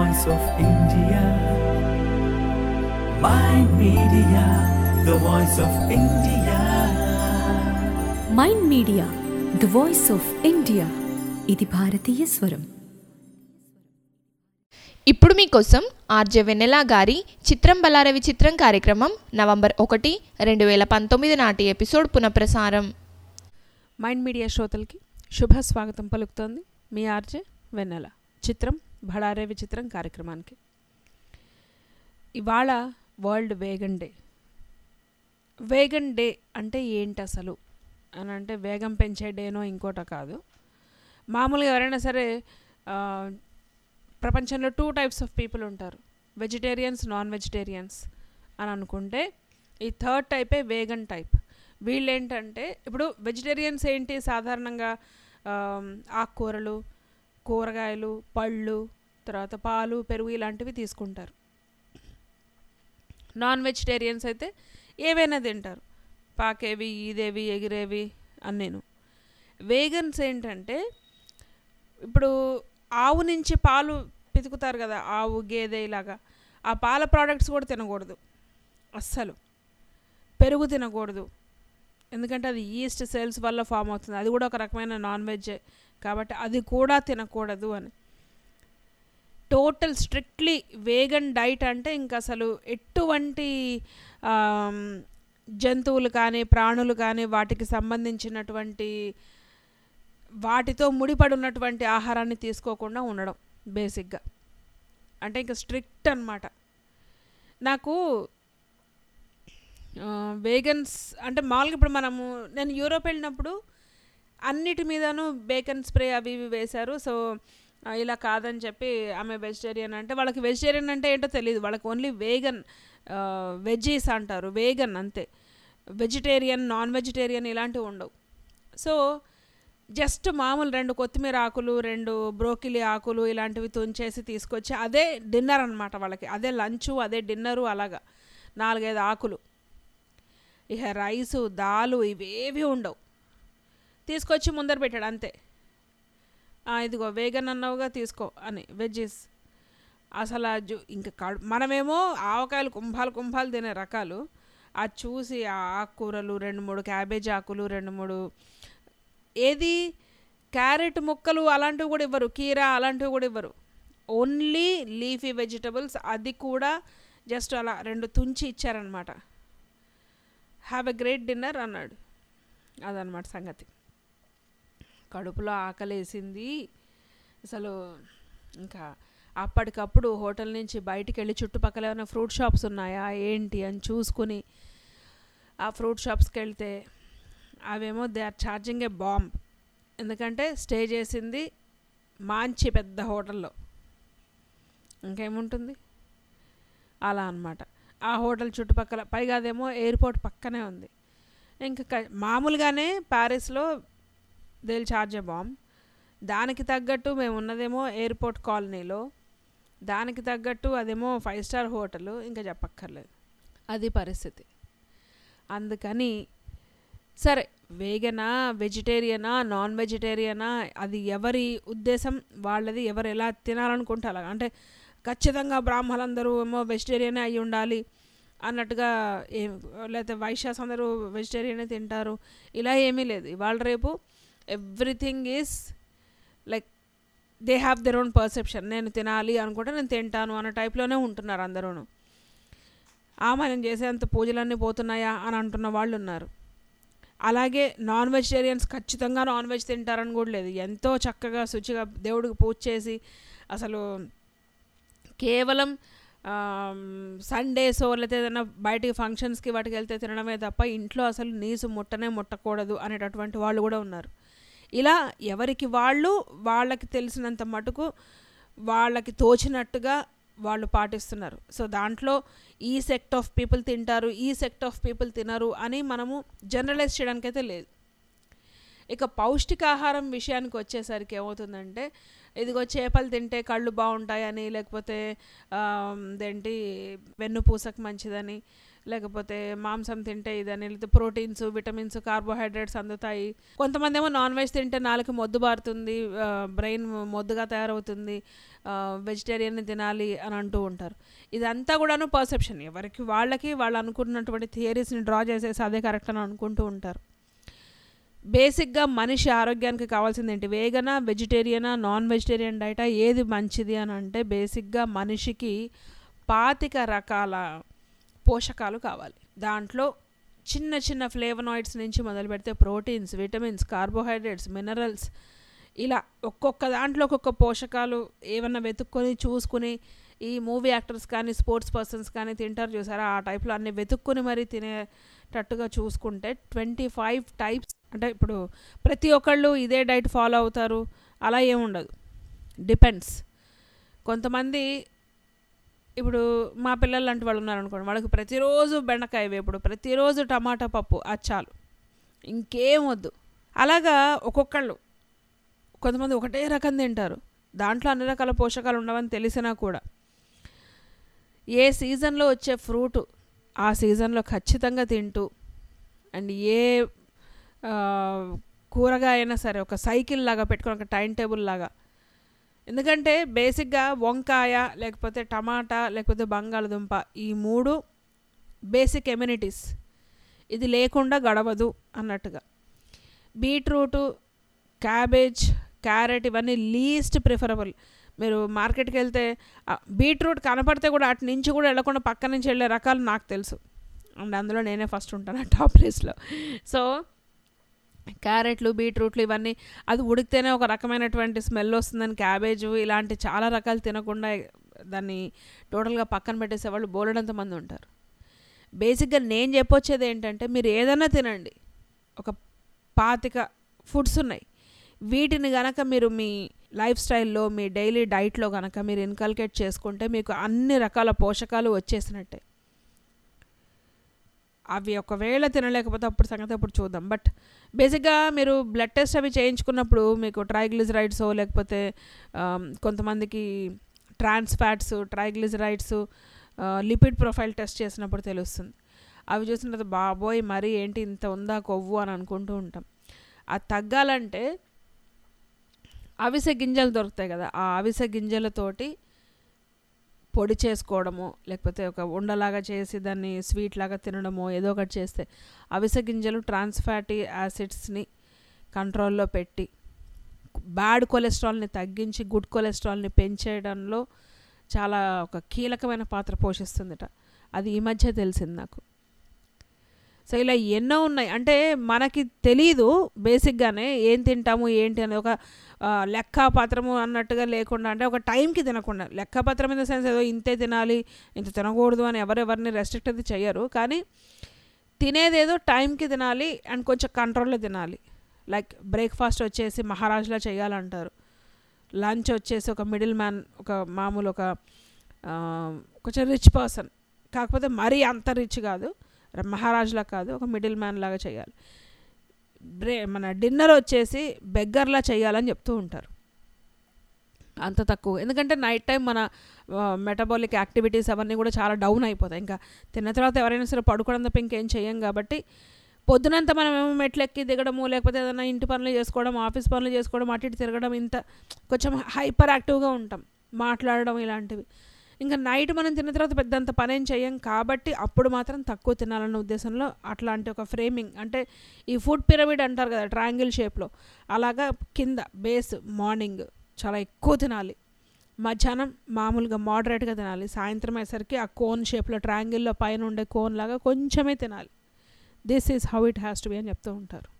voice of India. Mind Media, the voice of India. Mind media the voice of India ఇది భారతీయ స్వరం ఇప్పుడు మీకోసం ఆర్జే వెన్నెలా గారి చిత్రం బలారవి చిత్రం కార్యక్రమం నవంబర్ ఒకటి రెండు వేల పంతొమ్మిది నాటి ఎపిసోడ్ పునఃప్రసారం మైండ్ మీడియా శ్రోతలకి శుభ స్వాగతం పలుకుతోంది మీ ఆర్జే వెన్నెల చిత్రం భడారే విచిత్రం కార్యక్రమానికి ఇవాళ world vegan day vegan day అంటే ఏంటి అసలు అని అంటే వేగం పెంచే డేనో ఇంకోట కాదు మామూలుగా ఎవరైనా సరే ఆ, ప్రపంచంలో టూ టైప్స్ ఆఫ్ పీపుల్ ఉంటారు వెజిటేరియన్స్ నాన్ వెజిటేరియన్స్ అని అనుకుంటే ఈ థర్డ్ టైపే వేగన్ టైప్ వీళ్ళు ఏంటంటే ఇప్పుడు వెజిటేరియన్స్ ఏంటి సాధారణంగా ఆమ్, ఆకుకూరలు కూరగాయలు పళ్ళు తర్వాత పాలు పెరుగు ఇలాంటివి తీసుకుంటారు నాన్ వెజిటేరియన్స్ అయితే ఏవైనా తింటారు పాకేవి ఈదేవి ఎగిరేవి అన్నీను వేగన్స్ ఏంటంటే ఇప్పుడు ఆవు నుంచి పాలు పితుకుతారు కదా ఆవు గేదె ఇలాగా ఆ పాల ప్రోడక్ట్స్ కూడా తినకూడదు అస్సలు పెరుగు తినకూడదు ఎందుకంటే అది ఈస్ట్ సెల్స్ వల్ల ఫామ్ అవుతుంది అది కూడా ఒక రకమైన నాన్ వెజ్ కాబట్టి అది కూడా తినకూడదు అని టోటల్ స్ట్రిక్ట్లీ వేగన్ డైట్ అంటే ఇంక అసలు ఎటువంటి ఆమ్, జంతువులు కానీ ప్రాణులు కానీ వాటికి సంబంధించినటువంటి వాటితో ముడిపడి ఉన్నటువంటి ఆహారాన్ని తీసుకోకుండా ఉండడం బేసిక్గా అంటే ఇంకా స్ట్రిక్ట్ అన్నమాట నాకు వేగన్స్ అంటే మామూలుగా ఇప్పుడు మనము నేను యూరోప్ వెళ్ళినప్పుడు అన్నిటి మీదను బేకన్ స్ప్రే అవి ఇవి వేశారు సో ఆ, ఇలా కాదని చెప్పి ఆమె వెజిటేరియన్ అంటే వాళ్ళకి వెజిటేరియన్ అంటే ఏంటో తెలియదు వాళ్ళకి ఓన్లీ వేగన్ వెజ్జీస్ అంటారు వేగన్ అంతే వెజిటేరియన్ నాన్ వెజిటేరియన్ ఇలాంటివి ఉండవు సో జస్ట్ మామూలు రెండు కొత్తిమీర ఆకులు రెండు బ్రోకిలి ఆకులు ఇలాంటివి తుంచేసి తీసుకొచ్చి అదే డిన్నర్ అనమాట వాళ్ళకి అదే లంచు అదే డిన్నరు అలాగా నాలుగైదు ఆకులు ఇక రైసు దాలు ఇవేవి ఉండవు తీసుకొచ్చి ముందర పెట్టాడు అంతే "ఆ, ఇదిగో వేగన్ అన్నావుగా తీసుకో అని వెజ్జెస్ అసలు ఆ జు ఇంకా కడు మనమేమో ఆవకాయలు కుంభాలు కుంభాలు తినే రకాలు అది చూసి ఆ ఆకుకూరలు రెండు మూడు క్యాబేజ్ ఆకులు రెండు మూడు ఏది క్యారెట్ ముక్కలు అలాంటివి కూడా ఇవ్వరు కీరా అలాంటివి కూడా ఇవ్వరు ఓన్లీ లీఫీ వెజిటబుల్స్ అది కూడా జస్ట్ అలా రెండు తుంచి ఇచ్చారనమాట హ్యావ్ ఎ గ్రేట్ డిన్నర్ అన్నాడు అదనమాట సంగతి కడుపులో ఆకలేసింది అసలు ఇంకా అప్పటికప్పుడు హోటల్ నుంచి బయటికి వెళ్ళి చుట్టుపక్కల ఏమైనా ఫ్రూట్ షాప్స్ ఉన్నాయా ఏంటి అని చూసుకుని ఆ ఫ్రూట్ షాప్స్కి వెళ్తే అవేమో they are charging a bomb ఎందుకంటే స్టే చేసింది మంచి పెద్ద హోటల్లో ఇంకేముంటుంది అలా అన్నమాట ఆ హోటల్ చుట్టుపక్కల పైగా అదేమో ఎయిర్పోర్ట్ పక్కనే ఉంది ఇంకా క- మామూలుగానే ప్యారిస్లో దేల్ ఛార్జ్ ఏ బాంబ్ దానికి తగ్గట్టు మేము ఉన్నదేమో ఎయిర్పోర్ట్ కాలనీలో దానికి తగ్గట్టు అదేమో ఫైవ్ స్టార్ హోటల్ ఇంకా చెప్పక్కర్లేదు అది పరిస్థితి అందుకని సరే వేగనా వెజిటేరియనా నాన్ వెజిటేరియనా అది ఎవరి ఉద్దేశం వాళ్ళది ఎవరు ఎలా తినాలనుకుంటే అలాగా అంటే ఖచ్చితంగా బ్రాహ్మణులందరూ ఏమో వెజిటేరియనే అయి ఉండాలి అన్నట్టుగా ఏం లేకపోతే వైశ్యాస్ అందరూ వెజిటేరియనే తింటారు ఇలా ఏమీ లేదు ఇవాళ రేపు everything is like they have their own perception నేను తినాలి అనుకుంటే నేను తింటాను అన్న టైప్లోనే ఉంటున్నారు అందరూను ఆ మనం చేసేంత పూజలన్నీ పోతున్నాయా అని అంటున్న వాళ్ళు ఉన్నారు అలాగే నాన్ వెజిటేరియన్స్ ఖచ్చితంగా నాన్ వెజ్ తింటారని కూడా లేదు ఎంతో చక్కగా శుచిగా దేవుడికి పూజ చేసి అసలు కేవలం సండేస్ లేకపోతే ఏదైనా బయటికి ఫంక్షన్స్కి వాటికి వెళ్తే తినడమే తప్ప ఇంట్లో అసలు నీసు ముట్టనే ముట్టకూడదు అనేటటువంటి వాళ్ళు కూడా ఉన్నారు ఇలా ఎవరికి వాళ్ళు వాళ్ళకి తెలిసినంత మటుకు వాళ్ళకి తోచినట్టుగా వాళ్ళు పాటిస్తున్నారు సో దాంట్లో ఈ సెక్ట్ ఆఫ్ పీపుల్ తింటారు ఈ సెక్ట్ ఆఫ్ పీపుల్ తినరు అని మనము జనరలైజ్ చేయడానికైతే లేదు ఇక పౌష్టికాహారం విషయానికి వచ్చేసరికి ఏమవుతుందంటే ఇదిగో చేపలు తింటే కళ్ళు బాగుంటాయని లేకపోతే ఆ, ఇదేంటి వెన్నుపూసకు మంచిదని లేకపోతే మాంసం తింటే ఇదని లేకపోతే ప్రోటీన్స్ విటమిన్స్ కార్బోహైడ్రేట్స్ అందుతాయి కొంతమంది ఏమో నాన్ వెజ్ తింటే నాలుగు మొద్దు బారుతుంది బ్రెయిన్ మొద్దుగా తయారవుతుంది వెజిటేరియన్ తినాలి అని అంటూ ఉంటారు ఇదంతా కూడాను పర్సెప్షన్ ఎవరికి వాళ్ళకి వాళ్ళు అనుకున్నటువంటి థియరీస్ని డ్రా చేసేసి అదే కరెక్ట్ అని అనుకుంటూ ఉంటారు బేసిక్గా మనిషి ఆరోగ్యానికి కావాల్సింది ఏంటి వేగనా వెజిటేరియనా నాన్ వెజిటేరియన్ డైటా ఏది మంచిది అని అంటే బేసిక్గా మనిషికి పాతిక రకాల పోషకాలు కావాలి దాంట్లో చిన్న చిన్న ఫ్లేవనాయిడ్స్ నుంచి మొదలు పెడితే ప్రోటీన్స్ విటమిన్స్ కార్బోహైడ్రేట్స్ మినరల్స్ ఇలా ఒక్కొక్క దాంట్లో ఒక్కొక్క పోషకాలు ఏమన్నా వెతుక్కొని చూసుకుని ఈ మూవీ యాక్టర్స్ కానీ స్పోర్ట్స్ పర్సన్స్ కానీ తింటారు చూసారా ఆ టైప్లో అన్ని వెతుక్కుని మరీ తినేటట్టుగా చూసుకుంటే ట్వంటీ ఫైవ్ టైప్స్ అంటే ఇప్పుడు ప్రతి ఒక్కళ్ళు ఇదే డైట్ ఫాలో అవుతారు అలా ఏముండదు డిపెండ్స్ కొంతమంది ఇప్పుడు మా పిల్లలు లాంటి వాళ్ళు ఉన్నారనుకోండి వాళ్ళకి ప్రతిరోజు బెండకాయ వేపుడు ప్రతిరోజు టమాటా పప్పు అది చాలు ఇంకేం వద్దు అలాగా ఒక్కొక్కళ్ళు కొంతమంది ఒకటే రకం తింటారు దాంట్లో అన్ని రకాల పోషకాలు ఉండవని తెలిసినా కూడా ఏ సీజన్లో వచ్చే ఫ్రూట్ ఆ సీజన్లో ఖచ్చితంగా తింటూ అండ్ ఏ ఆ, కూరగాయ అయినా సరే ఒక సైకిల్ లాగా పెట్టుకొని ఒక టైం టేబుల్ లాగా ఎందుకంటే బేసిక్గా వంకాయ లేకపోతే టమాటా లేకపోతే బంగాళదుంప ఈ మూడు బేసిక్ ఎమ్యూనిటీస్ ఇది లేకుండా గడవదు అన్నట్టుగా బీట్రూటు క్యాబేజ్ క్యారెట్ ఇవన్నీ లీస్ట్ ప్రిఫరబుల్ మీరు మార్కెట్కి వెళ్తే ఆ, బీట్రూట్ కనపడితే కూడా అటు నుంచి కూడా వెళ్ళకుండా పక్క నుంచి వెళ్ళే రకాలు నాకు తెలుసు అండ్ అందులో నేనే ఫస్ట్ ఉంటాను టాప్ ప్లేస్లో సో క్యారెట్లు బీట్రూట్లు ఇవన్నీ అది ఉడికితేనే ఒక రకమైనటువంటి స్మెల్ వస్తుందని క్యాబేజు ఇలాంటి చాలా రకాలు తినకుండా దాన్ని టోటల్గా పక్కన పెట్టేసే వాళ్ళు బోలెడంత మంది ఉంటారు బేసిక్గా నేను చెప్పొచ్చేది ఏంటంటే మీరు ఏదైనా తినండి ఒక పాతిక ఫుడ్స్ ఉన్నాయి వీటిని గనక మీరు మీ లైఫ్ స్టైల్లో మీ డైలీ డైట్లో గనక మీరు ఇన్కల్కేట్ చేసుకుంటే మీకు అన్ని రకాల పోషకాలు వచ్చేసినట్టే అవి ఒకవేళ తినలేకపోతే అప్పుడు సంగతి అప్పుడు చూద్దాం బట్ బేసిక్గా మీరు బ్లడ్ టెస్ట్ అవి చేయించుకున్నప్పుడు మీకు ట్రైగ్లిజరైడ్స్ లేకపోతే ఆమ్, కొంతమందికి trans fats triglycerides lipid profile test చేసినప్పుడు తెలుస్తుంది అవి చూసిన తర్వాత బాబోయ్ మరీ ఏంటి ఇంత ఉందా కొవ్వు అని అనుకుంటూ ఉంటాం అది తగ్గాలంటే అవిసె గింజలు దొరుకుతాయి కదా ఆ అవిసె గింజలతోటి పొడి చేసుకోవడమో లేకపోతే ఒక ఉండలాగా చేసి దాన్ని స్వీట్ లాగా తినడమో ఏదో ఒకటి చేస్తే అవిసె గింజలు ట్రాన్స్ ఫ్యాటీ యాసిడ్స్ని కంట్రోల్లో పెట్టి బ్యాడ్ కొలెస్ట్రాల్ని తగ్గించి గుడ్ కొలెస్ట్రాల్ని పెంచేయడంలో చాలా ఒక కీలకమైన పాత్ర పోషిస్తుందట అది ఈ మధ్య తెలిసింది నాకు సో ఇలా ఎన్నో ఉన్నాయి అంటే మనకి తెలీదు బేసిక్గానే ఏం తింటాము ఏంటి అని ఒక ఆ, లెక్కాపత్రము అన్నట్టుగా లేకుండా అంటే ఒక టైంకి తినకుండా లెక్కాపత్రం ఇన్ ద సెన్స్ ఏదో ఇంతే తినాలి ఇంత తినకూడదు అని ఎవరెవరిని రెస్ట్రిక్ట్ అది చేయరు కానీ తినేదేదో టైంకి తినాలి అండ్ కొంచెం కంట్రోల్లో తినాలి లైక్ బ్రేక్ఫాస్ట్ వచ్చేసి మహారాజ్లా చేయాలంటారు లంచ్ వచ్చేసి ఒక మిడిల్ మ్యాన్ ఒక మామూలు ఒక ఆ, కొంచెం రిచ్ పర్సన్ కాకపోతే మరీ అంత రిచ్ కాదు మహారాజ్లా కాదు ఒక మిడిల్ మ్యాన్ లాగా చేయాలి బ్రే మన డిన్నర్ వచ్చేసి బెగ్గర్లా చేయాలని చెప్తూ ఉంటారు అంత తక్కువ ఎందుకంటే నైట్ టైం మన మెటబాలిక్ యాక్టివిటీస్ అవన్నీ కూడా చాలా డౌన్ అయిపోతాయి ఇంకా తిన్న తర్వాత ఎవరైనా సరే పడుకోవడం తప్ప ఇంకేం చేయం కాబట్టి పొద్దునంతా మనం ఏమో మెట్లు ఎక్కి దిగడము లేకపోతే ఏదైనా ఇంటి పనులు చేసుకోవడం ఆఫీస్ పనులు చేసుకోవడం అటు ఇటు తిరగడం ఇంత కొంచెం హైపర్ యాక్టివ్గా ఉంటాం మాట్లాడడం ఇలాంటివి ఇంకా నైట్ మనం తిన్న తర్వాత పెద్దంత పనేం చేయం కాబట్టి అప్పుడు మాత్రం తక్కువ తినాలన్న ఉద్దేశంలో అట్లాంటి ఒక ఫ్రేమింగ్ అంటే ఈ ఫుడ్ పిరమిడ్ అంటారు కదా ట్రయాంగిల్ షేప్లో అలాగా కింద బేస్ మార్నింగ్ చాలా ఎక్కువ తినాలి మధ్యాహ్నం మామూలుగా మోడరేట్గా తినాలి సాయంత్రం అయ్యేసరికి ఆ కోన్ షేప్లో ట్రయాంగిల్లో పైన ఉండే కోన్ లాగా కొంచెమే తినాలి this is how it has to be అని చెప్తూ ఉంటారు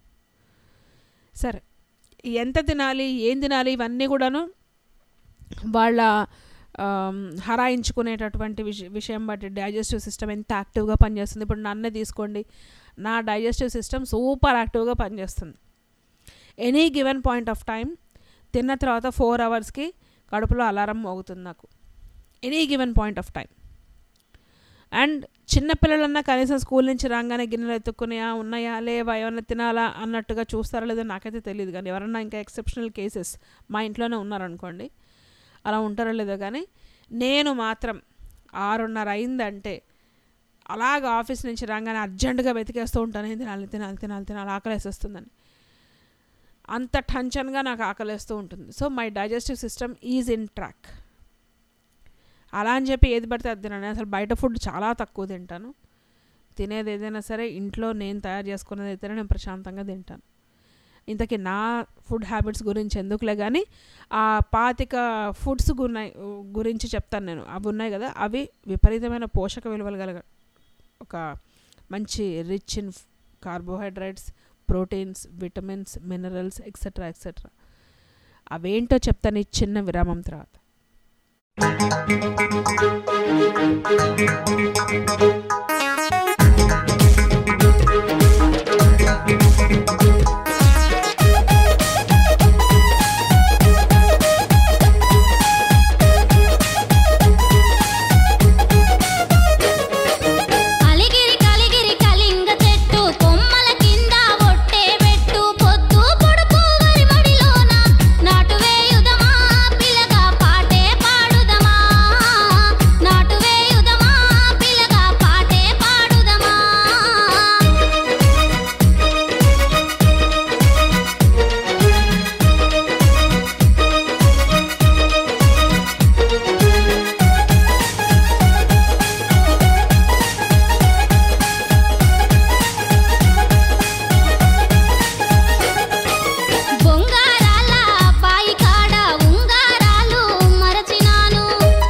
సరే ఎంత తినాలి ఏం తినాలి ఇవన్నీ కూడాను వాళ్ళ ఆమ్, హరాయించుకునేటటువంటి విష విషయం బట్టి డైజెస్టివ్ సిస్టమ్ ఎంత యాక్టివ్గా పనిచేస్తుంది ఇప్పుడు నన్నే తీసుకోండి నా డైజెస్టివ్ సిస్టమ్ సూపర్ యాక్టివ్గా పనిచేస్తుంది any given point of time తిన్న తర్వాత ఫోర్ అవర్స్కి కడుపులో అలారం మోగుతుంది నాకు any given point of time and చిన్నపిల్లలన్నా కనీసం స్కూల్ నుంచి రాగానే గిన్నెలు ఎత్తుక్కున్నాయా ఉన్నాయా లేవా ఏమన్నా తినాలా అన్నట్టుగా చూస్తారా లేదో నాకైతే తెలియదు కానీ ఎవరన్నా ఇంకా ఎక్సెప్షనల్ కేసెస్ మా ఇంట్లోనే ఉన్నారనుకోండి అలా ఉంటారో లేదో కానీ నేను మాత్రం ఆరున్నర అయిందంటే అలాగ ఆఫీస్ నుంచి రాగానే అర్జెంటుగా వెతికేస్తూ ఉంటాను "ఏం తినాలి తినాలి తినాలి తినాలి ఆకలేసేస్తుందని అంత టెన్షన్గా నాకు ఆకలేస్తూ ఉంటుంది so my digestive system is in track అలా అని చెప్పి ఏది పడితే అది తినను అసలు బయట ఫుడ్ చాలా తక్కువ తింటాను తినేది ఏదైనా సరే ఇంట్లో నేను తయారు చేసుకునేది అయితేనే నేను ప్రశాంతంగా తింటాను ఇంతకీ నా ఫుడ్ హ్యాబిట్స్ గురించి ఎందుకులే కానీ ఆ పాతిక ఫుడ్స్ గున్నాయి గురించి చెప్తాను నేను అవి ఉన్నాయి కదా అవి విపరీతమైన పోషక విలువలు కలగ ఒక మంచి rich in carbohydrates proteins vitamins minerals etcetera etcetera అవేంటో చెప్తాను ఈ చిన్న విరామం తర్వాత అలిగిరి కలిగిరి కలింగ చెట్టు కొమ్మల కింద ఒట్టే పెట్టు పొద్దు పొడుపు వరిమడిలోన నాటు వేయుదమా పిల్లగా పాటే పాడుదమా నాటు వేయుదమా పిల్లగా పాటే పాడుదమా బొంగారాల బాయి కాడ ఉంగారాలు మరచినాను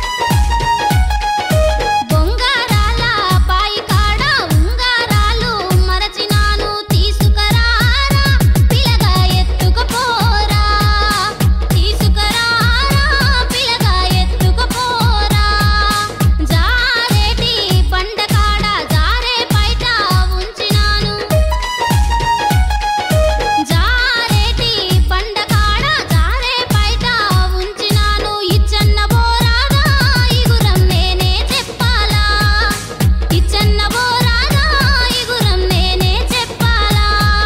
బొంగారాల బాయి కాడ ఉంగారాలు మరచినాను తీసుకురారా పిల్లగా ఎత్తుకుపోరా తీసుకురారా పిల్లగా ఎత్తుకుపోరా జారేటి బండ కాడ జారే బయట ఉంచినాను జారేటి బండ కాడ జారే బయట ఉంచినాను ఇచ్చన్న బోరాదా ఇగురం నేనే చెప్పాలా ఇచ్చన్న బోరాదా ఇగురం నేనే చెప్పాలా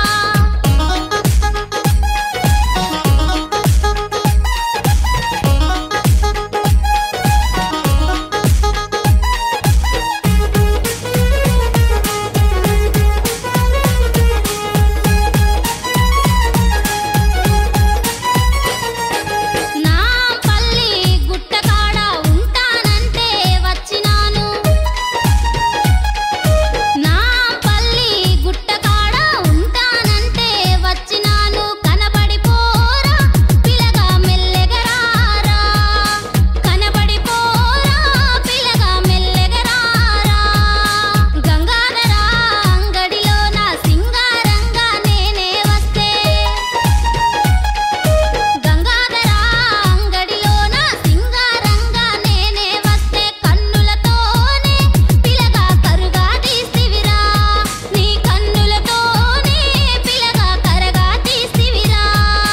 నా పల్లి గుట్ట కాడ ఉంటానంటే వచ్చినాను నా పల్లి గుట్ట కాడ ఉంటానంటే వచ్చినాను కనబడిపోరా పిల్లగా మెల్లెగరారా కనబడిపోరా పిల్లగా మెల్లెగరారా గంగాధర అంగడిలో నా సింగారంగా నేనే వస్తే గంగాధర అంగడిలో నా సింగారంగా నేనే వస్తే కన్నులతోనే పిలగా కరుగా తీసివిరా నీ కన్నులతోనే పిలగా కరగా తీసివిరా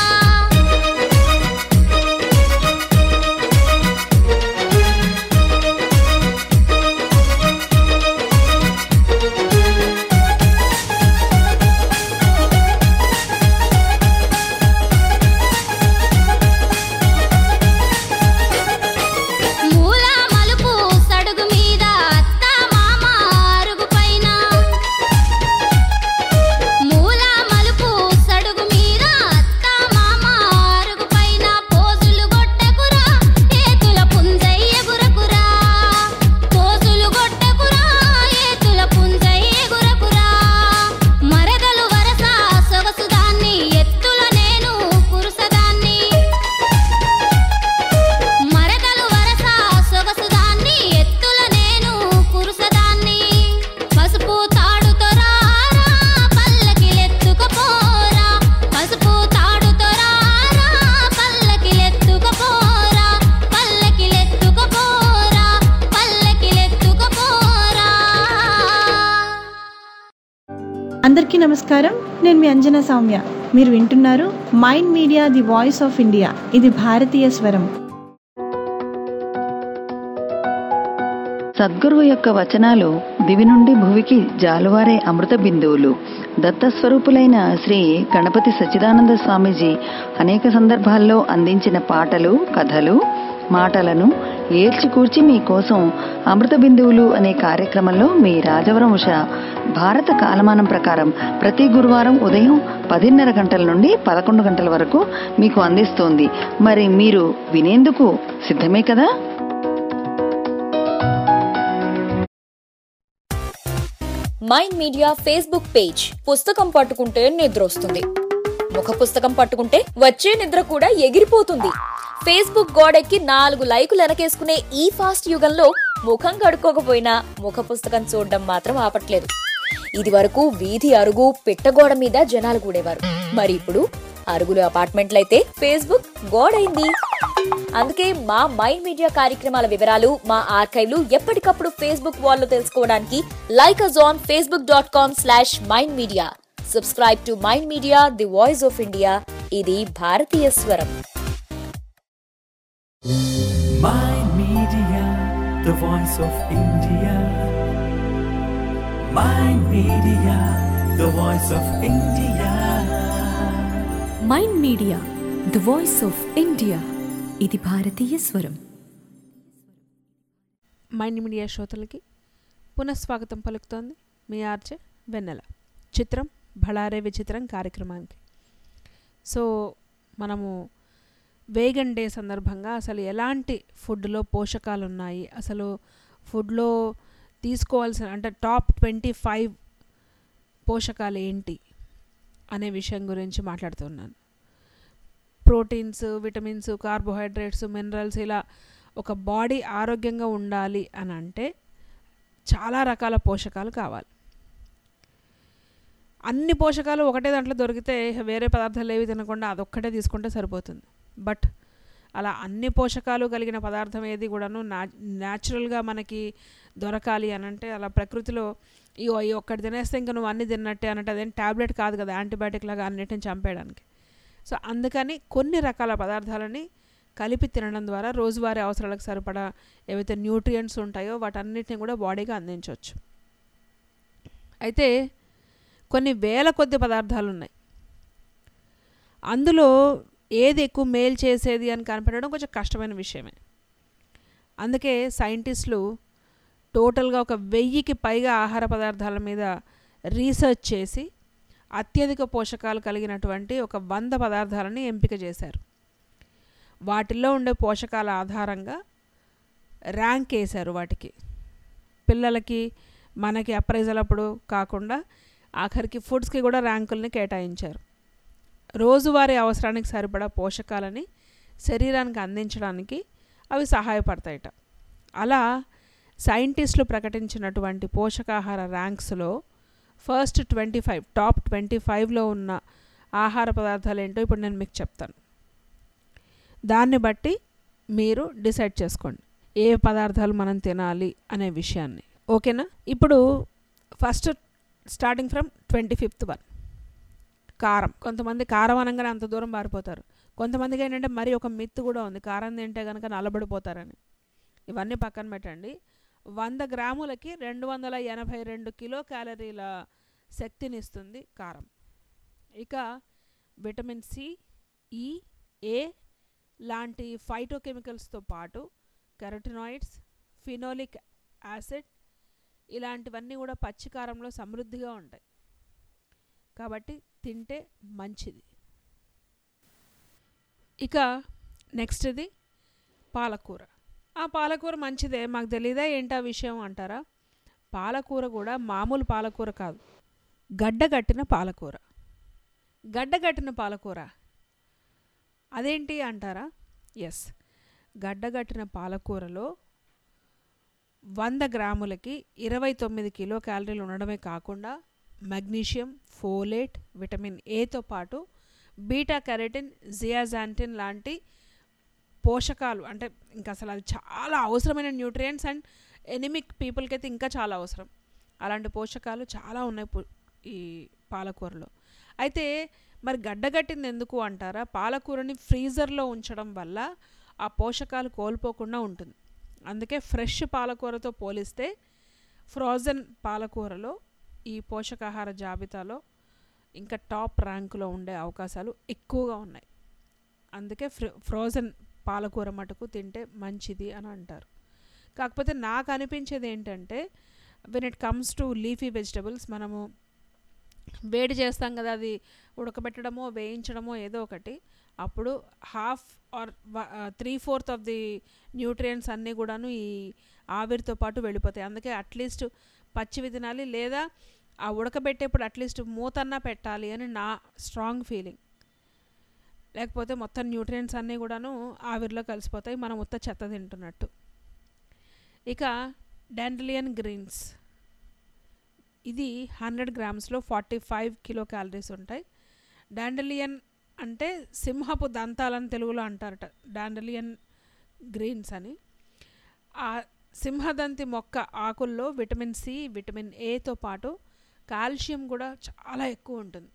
మూల మలుపు సడుగు మీద అత్త మామ అరుగు పైన మూల మలుపు సడుగు మీద అత్త మామ అరుగు పైన పోజులు గొట్టకురా ఏతుల పుంజయ్య గురకురా పోజులు గొట్టకురా ఏతుల పుంజయ్య గురకురా మరదలు వరస సొగసు దాన్ని ఎత్తుల నేను కురుసదాన్ని మరదలు వరస సొగసు దాన్ని ఎత్తుల నేను కురుసదాన్ని పసుపు తాడుతో రారా పల్లకిలెత్తుకపోరా పసుపు తాడుతో రారా పల్లకిలెత్తుకపోరా పల్లకిలెత్తుకపోరా పల్లకిలెత్తుకపోరా అందరికీ నమస్కారం నేను మీ అంజనా సౌమ్య మీరు వింటున్నారు mind media the voice of India ఇది భారతీయ స్వరం సద్గురువు యొక్క వచనాలు దివి నుండి భువికి జాలువారే అమృత బిందువులు దత్తస్వరూపులైన శ్రీ గణపతి సచ్చిదానంద స్వామీజీ అనేక సందర్భాల్లో అందించిన పాటలు కథలు మాటలను ఏల్చికూర్చి మీకోసం అమృత బిందువులు అనే కార్యక్రమంలో మీ రాజవరం ఉష భారత కాలమానం ప్రకారం ప్రతి గురువారం ఉదయం పదిన్నర గంటల నుండి పదకొండు గంటల వరకు మీకు అందిస్తోంది మరి మీరు వినేందుకు సిద్ధమే కదా మైండ్ మీడియా ఫేస్బుక్ పేజ్ పుస్తకం పట్టుకుంటే నిద్ర వస్తుంది ముఖ పుస్తకం పట్టుకుంటే వచ్చే నిద్ర కూడా ఎగిరిపోతుంది ఫేస్బుక్ గోడెక్కి నాలుగు లైకులు వెనకేసుకునే ఈ ఫాస్ట్ యుగంలో ముఖం కడుక్కోకపోయినా ముఖ పుస్తకం చూడడం మాత్రం ఆపట్లేదు ఇది వరకు వీధి అరుగు పిట్టగోడ మీద జనాలు కూడేవారు మరి ఇప్పుడు అరుగులు అపార్ట్మెంట్లయితే ఫేస్బుక్ గోడైంది అందుకే మా మైండ్ మీడియా కార్యక్రమాల వివరాలు మా ఆర్కైవ్లు ఎప్పటికప్పుడు ఫేస్బుక్ వాల్లో తెలుసుకోవడానికి like us on Facebook dot com slash mind media subscribe to mind media the voice of India ఇది భారతీయ స్వరం Mind Media, the voice of India. Mind Media, the voice of India. Mind media the voice of India ఇది భారతీయ స్వరం mind media శ్రోతలకి పునఃస్వాగతం పలుకుతోంది మీ RJ వెన్నెల చిత్రం భళారే విచిత్రం కార్యక్రమానికి సో మనము వేగన్ డే సందర్భంగా అసలు ఎలాంటి ఫుడ్లో పోషకాలు ఉన్నాయి అసలు ఫుడ్లో తీసుకోవాల్సిన అంటే టాప్ ట్వంటీ ఫైవ్ పోషకాలు ఏంటి అనే విషయం గురించి మాట్లాడుతున్నాను ప్రోటీన్స్ విటమిన్స్ కార్బోహైడ్రేట్స్ మినరల్స్ ఇలా ఒక బాడీ ఆరోగ్యంగా ఉండాలి అని అంటే చాలా రకాల పోషకాలు కావాలి అన్ని పోషకాలు ఒకటే దాంట్లో దొరికితే వేరే పదార్థాలు ఏవి తినకుండా అదొక్కటే తీసుకుంటే సరిపోతుంది బట్ అలా అన్ని పోషకాలు కలిగిన పదార్థం ఏది కూడాను నా న్యాచురల్గా మనకి దొరకాలి అని అంటే అలా ప్రకృతిలో ఈ ఈ ఒక్కటి తినేస్తే ఇంకా నువ్వు అన్ని తిన్నట్టే అన్నట్టు అదేం ట్యాబ్లెట్ కాదు కదా యాంటీబయాటిక్ లాగా అన్నిటిని చంపేయడానికి సో అందుకని కొన్ని రకాల పదార్థాలని కలిపి తినడం ద్వారా రోజువారీ అవసరాలకు సరిపడా ఏవైతే న్యూట్రియంట్స్ ఉంటాయో వాటన్నిటిని కూడా బాడీకి అందించవచ్చు అయితే కొన్ని వేల కొద్ది పదార్థాలు ఉన్నాయి అందులో ఏది ఎక్కువ మేలు చేసేది అని కనిపెట్టడం కొంచెం కష్టమైన విషయమే అందుకే సైంటిస్టులు టోటల్గా ఒక వెయ్యికి పైగా ఆహార పదార్థాల మీద రీసెర్చ్ చేసి అత్యధిక పోషకాలు కలిగినటువంటి ఒక వంద పదార్థాలని ఎంపిక చేశారు వాటిల్లో ఉండే పోషకాల ఆధారంగా ర్యాంక్ వేశారు వాటికి పిల్లలకి మనకి అప్రైజల్ అప్పుడు కాకుండా ఆఖరికి ఫుడ్స్కి కూడా ర్యాంకుల్ని కేటాయించారు రోజువారీ అవసరానికి సరిపడా పోషకాలని శరీరానికి అందించడానికి అవి సహాయపడతాయట అలా సైంటిస్టులు ప్రకటించినటువంటి పోషకాహార ర్యాంక్స్లో first twenty five top twenty ఫైవ్లో ఉన్న ఆహార పదార్థాలు ఏంటో ఇప్పుడు నేను మీకు చెప్తాను దాన్ని బట్టి మీరు డిసైడ్ చేసుకోండి ఏ పదార్థాలు మనం తినాలి అనే విషయాన్ని ఓకేనా ఇప్పుడు first starting from twenty fifth one కారం కొంతమంది కారం అనగానే అంత దూరం పారిపోతారు కొంతమందికి ఏంటంటే మరి ఒక మిత్తు కూడా ఉంది కారం తింటే కనుక నల్లబడిపోతారని ఇవన్నీ పక్కన పెట్టండి వంద గ్రాములకి రెండు వందల ఎనభై రెండు కిలో క్యాలరీల శక్తినిస్తుంది కారం ఇక విటమిన్ సి ఈ ఏ లాంటి ఫైటోకెమికల్స్తో పాటు కెరటినాయిడ్స్ ఫినోలిక్ యాసిడ్ ఇలాంటివన్నీ కూడా పచ్చికారంలో సమృద్ధిగా ఉంటాయి కాబట్టి తింటే మంచిది ఇక నెక్స్ట్ది పాలకూర ఆ పాలకూర మంచిదే మాకు తెలీదా ఏంటా విషయం అంటారా పాలకూర కూడా మామూలు పాలకూర కాదు గడ్డగట్టిన పాలకూర గడ్డగట్టిన పాలకూర అదేంటి అంటారా ఎస్ గడ్డగట్టిన పాలకూరలో వంద గ్రాములకి ఇరవై తొమ్మిది కిలో క్యాలరీలు ఉండడమే కాకుండా మెగ్నీషియం ఫోలేట్ విటమిన్ ఏతో పాటు బీటా కెరటిన్ జియాజాంటిన్ లాంటి పోషకాలు అంటే ఇంకా అసలు అది చాలా అవసరమైన న్యూట్రియంట్స్ అండ్ ఎనిమిక్ పీపుల్కి అయితే ఇంకా చాలా అవసరం అలాంటి పోషకాలు చాలా ఉన్నాయి పు- ఈ పాలకూరలో అయితే మరి గడ్డగట్టింది ఎందుకు అంటారా పాలకూరని ఫ్రీజర్లో ఉంచడం వల్ల ఆ పోషకాలు కోల్పోకుండా ఉంటుంది అందుకే ఫ్రెష్ పాలకూరతో పోలిస్తే ఫ్రోజన్ పాలకూరలో ఈ పోషకాహార జాబితాలో ఇంకా టాప్ ర్యాంకులో ఉండే అవకాశాలు ఎక్కువగా ఉన్నాయి అందుకే ఫ్రో ఫ్రోజన్ పాలకూర మటుకు తింటే మంచిది అని అంటారు కాకపోతే నాకు అనిపించేది ఏంటంటే when it comes to leafy vegetables మనము వేడి చేస్తాం కదా అది ఉడకబెట్టడమో వేయించడమో ఏదో ఒకటి అప్పుడు half or three fourth of the nutrients అన్నీ కూడాను ఈ ఆవిరితో పాటు వెళ్ళిపోతాయి అందుకే అట్లీస్ట్ పచ్చివి తినాలి లేదా ఆ ఉడకబెట్టేప్పుడు అట్లీస్ట్ మూతన్నా పెట్టాలి అని నా స్ట్రాంగ్ ఫీలింగ్ లేకపోతే మొత్తం న్యూట్రియంట్స్ అన్నీ కూడాను ఆవిరిలో కలిసిపోతాయి మనం ఉత్త చెత్త తింటున్నట్టు ఇక డాండలియన్ గ్రీన్స్ ఇది హండ్రెడ్ గ్రామ్స్లో ఫార్టీ ఫైవ్ కిలో క్యాలరీస్ ఉంటాయి డాండలియన్ అంటే సింహపు దంతాలని తెలుగులో అంటారట డాండలియన్ గ్రీన్స్ అని ఆ సింహదంతి మొక్క ఆకుల్లో విటమిన్ సి విటమిన్ ఏతో పాటు కాల్షియం కూడా చాలా ఎక్కువ ఉంటుంది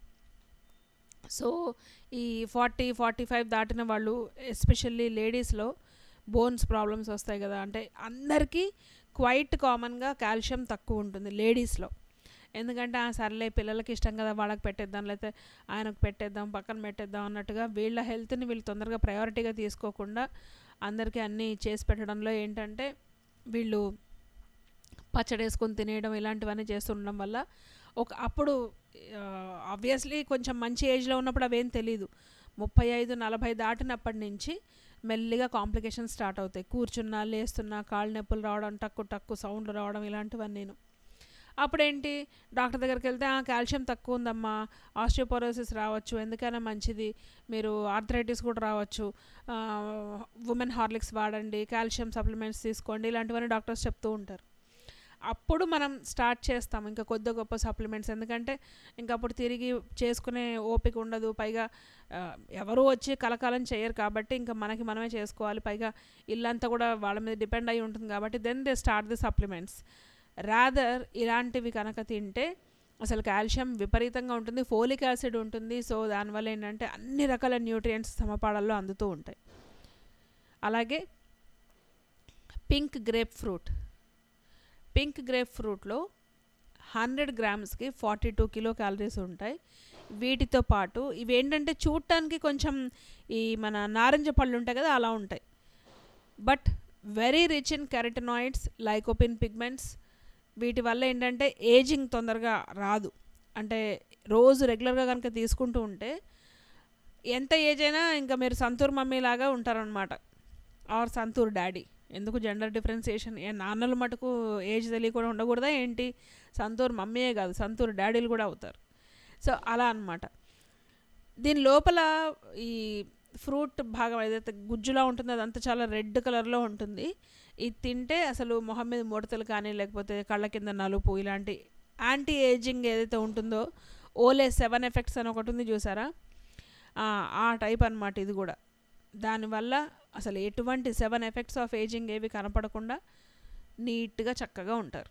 సో ఈ ఫార్టీ ఫార్టీ ఫైవ్ దాటిన వాళ్ళు ఎస్పెషల్లీ లేడీస్లో బోన్స్ ప్రాబ్లమ్స్ వస్తాయి కదా అంటే అందరికీ క్వైట్ కామన్గా కాల్షియం తక్కువ ఉంటుంది లేడీస్లో ఎందుకంటే ఆ సర్లే పిల్లలకి ఇష్టం కదా వాళ్ళకి పెట్టేద్దాం లేకపోతే ఆయనకు పెట్టేద్దాం పక్కన పెట్టేద్దాం అన్నట్టుగా వీళ్ళ హెల్త్ని వీళ్ళు తొందరగా ప్రయారిటీగా తీసుకోకుండా అందరికీ అన్నీ చేసి పెట్టడంలో ఏంటంటే వీళ్ళు పచ్చడి వేసుకొని తినేయడం ఇలాంటివన్నీ చేస్తుండడం వల్ల ఒక అప్పుడు ఆబ్వియస్లీ కొంచెం మంచి ఏజ్లో ఉన్నప్పుడు అవేం తెలీదు ముప్పై ఐదు నలభై దాటినప్పటి నుంచి మెల్లిగా కాంప్లికేషన్స్ స్టార్ట్ అవుతాయి కూర్చున్నా లేస్తున్నా కాళ్ళు నొప్పులు రావడం టక్కు టక్కు సౌండ్లు రావడం ఇలాంటివన్నీ అప్పుడేంటి డాక్టర్ దగ్గరికి వెళ్తే "ఆ, కాల్షియం తక్కువ ఉందమ్మా ఆస్టియోపోరోసిస్ రావచ్చు ఎందుకైనా మంచిది మీరు ఆర్థరైటిస్ కూడా రావచ్చు ఉమెన్ హార్లిక్స్ వాడండి కాల్షియం సప్లిమెంట్స్ తీసుకోండి ఇలాంటివన్నీ డాక్టర్స్ చెప్తూ ఉంటారు అప్పుడు మనం స్టార్ట్ చేస్తాం ఇంకా కొద్ది గొప్ప సప్లిమెంట్స్ ఎందుకంటే ఇంకా అప్పుడు తిరిగి చేసుకునే ఓపిక ఉండదు పైగా ఆ, ఎవరు వచ్చి కలకాలం చేయరు కాబట్టి ఇంకా మనకి మనమే చేసుకోవాలి పైగా ఇల్లంతా కూడా వాళ్ళ మీద డిపెండ్ అయి ఉంటుంది కాబట్టి then they start the supplements rather ఇలాంటివి కనుక తింటే అసలు కాల్షియం విపరీతంగా ఉంటుంది ఫోలిక్ యాసిడ్ ఉంటుంది సో దానివల్ల ఏంటంటే అన్ని రకాల న్యూట్రియంట్స్ సమపాడల్లో అందుతూ ఉంటాయి అలాగే పింక్ గ్రేప్ ఫ్రూట్ పింక్ గ్రేప్ ఫ్రూట్లో హండ్రెడ్ గ్రామ్స్కి ఫార్టీ టూ కిలో క్యాలరీస్ ఉంటాయి వీటితో పాటు ఇవి ఏంటంటే చూడటానికి కొంచెం ఈ మన నారింజ పళ్ళు ఉంటాయి కదా అలా ఉంటాయి but very rich in carotenoids lycopene pigments వీటి వల్ల ఏంటంటే ఏజింగ్ తొందరగా రాదు అంటే రోజు రెగ్యులర్గా కనుక తీసుకుంటూ ఉంటే ఎంత ఏజ్ అయినా ఇంకా మీరు సంతూర్ మమ్మీ లాగా ఉంటారనమాట ఆర్ సంతూర్ డాడీ ఎందుకు జెండర్ డిఫరెన్సియేషన్ ఏ నాన్నలు మటుకు ఏజ్ తెలియకుండా ఉండకూడదా ఏంటి సంతూర్ మమ్మీయే కాదు సంతూర్ డాడీలు కూడా అవుతారు సో అలా అన్నమాట దీని లోపల ఈ ఫ్రూట్ భాగం ఏదైతే గుజ్జులా ఉంటుందో అదంతా చాలా రెడ్ కలర్లో ఉంటుంది ఇది తింటే అసలు మొహం మీద ముడతలు కానీ లేకపోతే కళ్ళ కింద నలుపు ఇలాంటి యాంటీ ఏజింగ్ ఏదైతే ఉంటుందో ఓలే సెవెన్ ఎఫెక్ట్స్ అని ఒకటి ఉంది చూసారా ఆ, ఆ టైప్ అన్నమాట ఇది కూడా దానివల్ల అసలు ఎటువంటి సెవెన్ ఎఫెక్ట్స్ ఆఫ్ ఏజింగ్ ఏవి కనపడకుండా నీట్గా చక్కగా ఉంటారు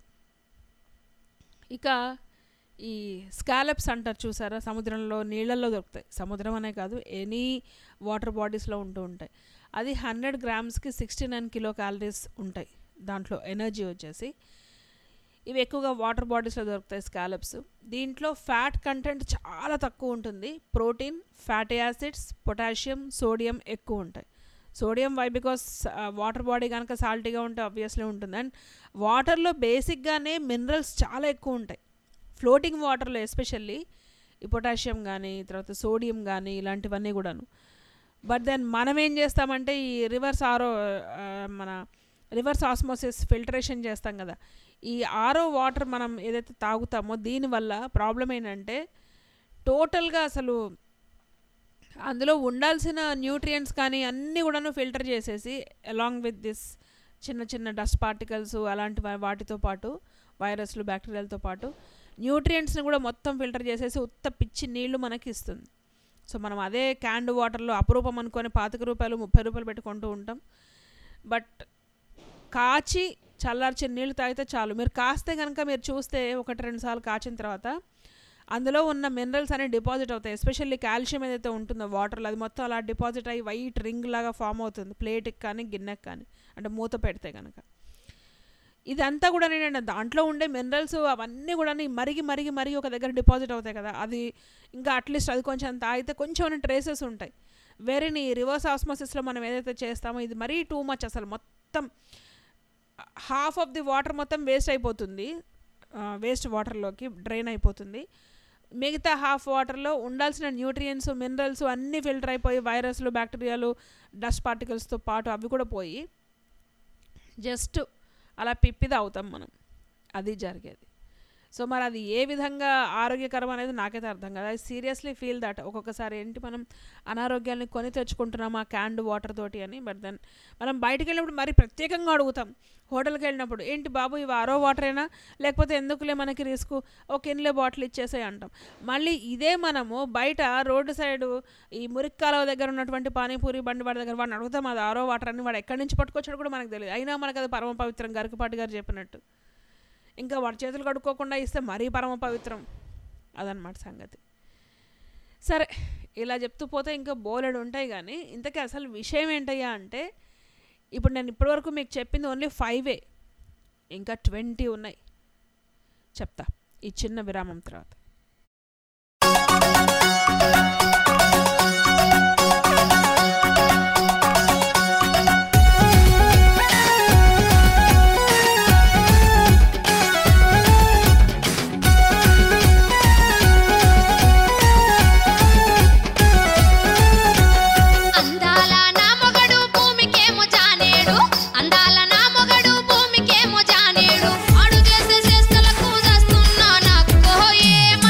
ఇక ఈ స్కాలప్స్ అంటారు చూసారా సముద్రంలో నీళ్ళల్లో దొరుకుతాయి సముద్రం అనే కాదు ఎనీ వాటర్ బాడీస్లో ఉంటూ ఉంటాయి అది హండ్రెడ్ గ్రామ్స్కి సిక్స్టీ నైన్ కిలో క్యాలరీస్ ఉంటాయి దాంట్లో ఎనర్జీ వచ్చేసి ఇవి ఎక్కువగా వాటర్ బాడీస్లో దొరుకుతాయి స్కాలప్స్ దీంట్లో ఫ్యాట్ కంటెంట్ చాలా తక్కువ ఉంటుంది protein fatty acids potassium sodium ఎక్కువ ఉంటాయి sodium why because water body కనుక సాల్టీగా ఉంటే ఆబ్వియస్లీ ఉంటుంది అండ్ వాటర్లో బేసిక్గానే మినరల్స్ చాలా ఎక్కువ ఉంటాయి ఫ్లోటింగ్ వాటర్లో ఎస్పెషల్లీ ఈ పొటాషియం కానీ తర్వాత సోడియం కానీ ఇలాంటివన్నీ కూడాను బట్ దెన్ మనం ఏం చేస్తామంటే ఈ రివర్స్ ఆరో ఆ, మన రివర్స్ ఆస్మోసిస్ ఫిల్టరేషన్ చేస్తాం కదా ఈ ఆరో వాటర్ మనం ఏదైతే తాగుతామో దీనివల్ల ప్రాబ్లం ఏంటంటే టోటల్గా అసలు అందులో ఉండాల్సిన న్యూట్రియంట్స్ కానీ అన్నీ కూడాను ఫిల్టర్ చేసేసి అలాంగ్ విత్ దిస్ చిన్న చిన్న డస్ట్ పార్టికల్స్ అలాంటి వా- వాటితో పాటు వైరస్లు బ్యాక్టీరియాలతో పాటు న్యూట్రియంట్స్ని కూడా మొత్తం ఫిల్టర్ చేసేసి ఉత్త పిచ్చి నీళ్లు మనకి ఇస్తుంది సో మనం అదే క్యాండ్ వాటర్లో అపురూపం అనుకొని పాతిక రూపాయలు ముప్పై రూపాయలు పెట్టుకుంటూ ఉంటాం బట్ కాచి చల్లార్చిన నీళ్ళు తాగితే చాలు మీరు కాస్తే కనుక మీరు చూస్తే ఒకటి రెండు సార్లు కాచిన తర్వాత అందులో ఉన్న మినరల్స్ అనేవి డిపాజిట్ అవుతాయి ఎస్పెషల్లీ కాల్షియం ఏదైతే ఉంటుందో వాటర్లో అది మొత్తం అలా డిపాజిట్ అయ్యి వైట్ రింగ్ లాగా ఫామ్ అవుతుంది ప్లేట్కి కానీ గిన్నెకి కానీ అంటే మూత పెడితే కనుక ఇదంతా కూడా ఏంటంటే దాంట్లో ఉండే మినరల్స్ అవన్నీ కూడా మరిగి మరిగి మరిగి ఒక దగ్గర డిపాజిట్ అవుతాయి కదా అది ఇంకా అట్లీస్ట్ అది కొంచెం తాగితే కొంచెం ట్రేసెస్ ఉంటాయి వేరేని రివర్స్ ఆస్మోసిస్లో మనం ఏదైతే చేస్తామో ఇది మరీ టూ మచ్ అసలు మొత్తం హాఫ్ ఆఫ్ ది వాటర్ మొత్తం వేస్ట్ అయిపోతుంది వేస్ట్ వాటర్లోకి డ్రైన్ అయిపోతుంది మిగతా హాఫ్ వాటర్లో ఉండాల్సిన న్యూట్రియన్స్ మినరల్స్ అన్నీ ఫిల్టర్ అయిపోయి వైరస్లు బ్యాక్టీరియాలు డస్ట్ పార్టికల్స్తో పాటు అవి కూడా పోయి జస్ట్ అలా పిప్పిది అవుతాం మనం అది జరిగేది సో మరి అది ఏ విధంగా ఆరోగ్యకరం అనేది నాకైతే అర్థం కాదు ఐ సీరియస్లీ ఫీల్ దట్ ఒక్కొక్కసారి ఏంటి మనం అనారోగ్యాన్ని కొని తెచ్చుకుంటున్నాం ఆ క్యాండ్ వాటర్ తోటి అని బట్ దెన్ మనం బయటికి వెళ్ళినప్పుడు మరి ప్రత్యేకంగా అడుగుతాం హోటల్కి వెళ్ళినప్పుడు ఏంటి బాబు ఇవి ఆరో వాటరేనా లేకపోతే ఎందుకులే మనకి రిస్క్ ఒక ఇన్లే బాటిల్ ఇచ్చేసాయి అంటాం మళ్ళీ ఇదే మనము బయట రోడ్డు సైడు ఈ మురిక్కాలవ దగ్గర ఉన్నటువంటి పానీపూరి బండి వాడి దగ్గర వాడిని అడుగుతాం అది ఆరో వాటర్ అని వాడు ఎక్కడి నుంచి పట్టుకొచ్చాడు కూడా మనకు తెలియదు అయినా మనకు అది పరమ పవిత్రం గరికపాటి గారు చెప్పినట్టు ఇంకా వాడి చేతులు కడుక్కోకుండా ఇస్తే మరీ పరమ పవిత్రం అదనమాట సంగతి సరే ఇలా చెప్తూ పోతే ఇంకా బోలెడు ఉంటాయి కానీ ఇంతకీ అసలు విషయం ఏంటయ్యా అంటే ఇప్పుడు నేను ఇప్పటివరకు మీకు చెప్పింది ఓన్లీ ఫైవే ఇంకా ట్వంటీ ఉన్నాయి చెప్తా ఈ చిన్న విరామం తర్వాత అందాల నా మొగడు భూమికేమో జానేడు అందాల నా మొగడు భూమికేమో జానేడు ఆడు చేసే చేష్టలకు చేస్తున్నా నాకు ఏం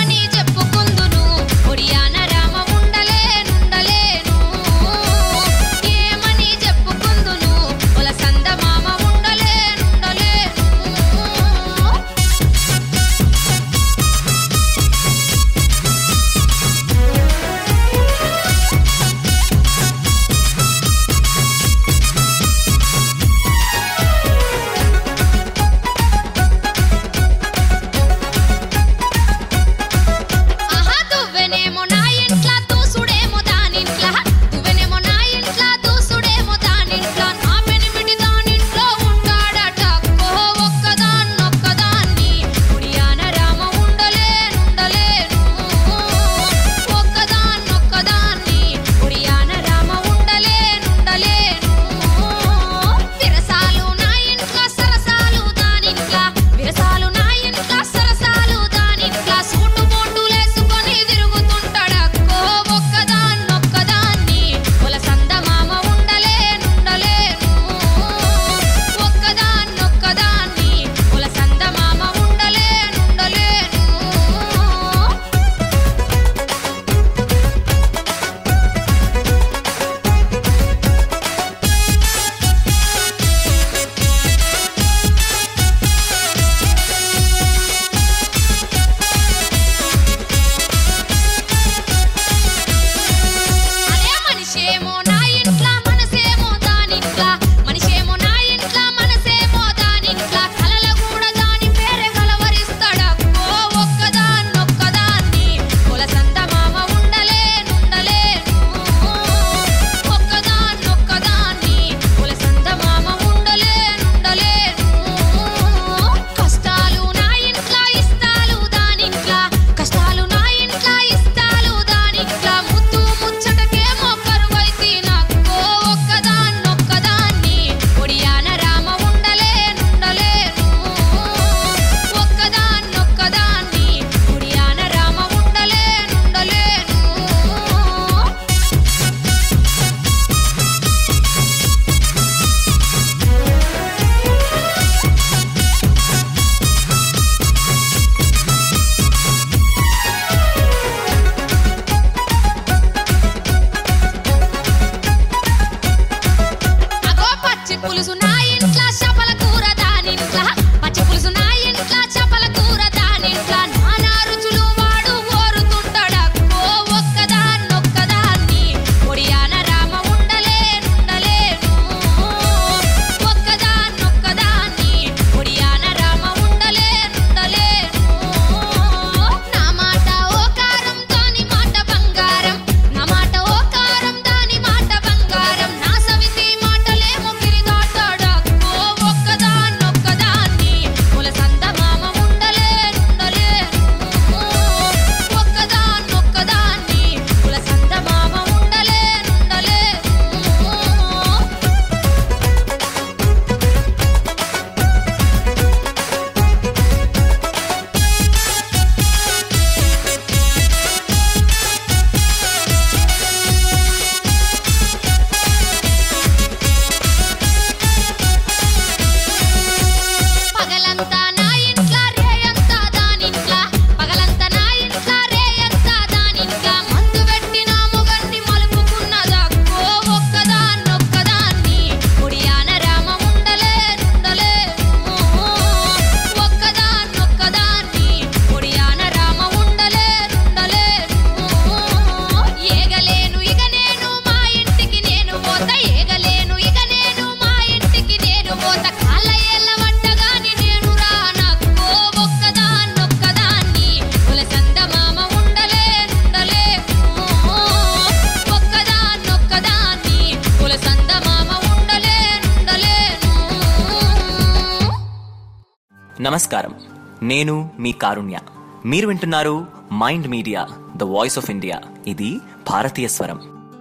నమస్కారం నేను మీ కారుణ్య మీరు వింటున్నారు mind media the voice of India ఇది భారతీయ స్వరం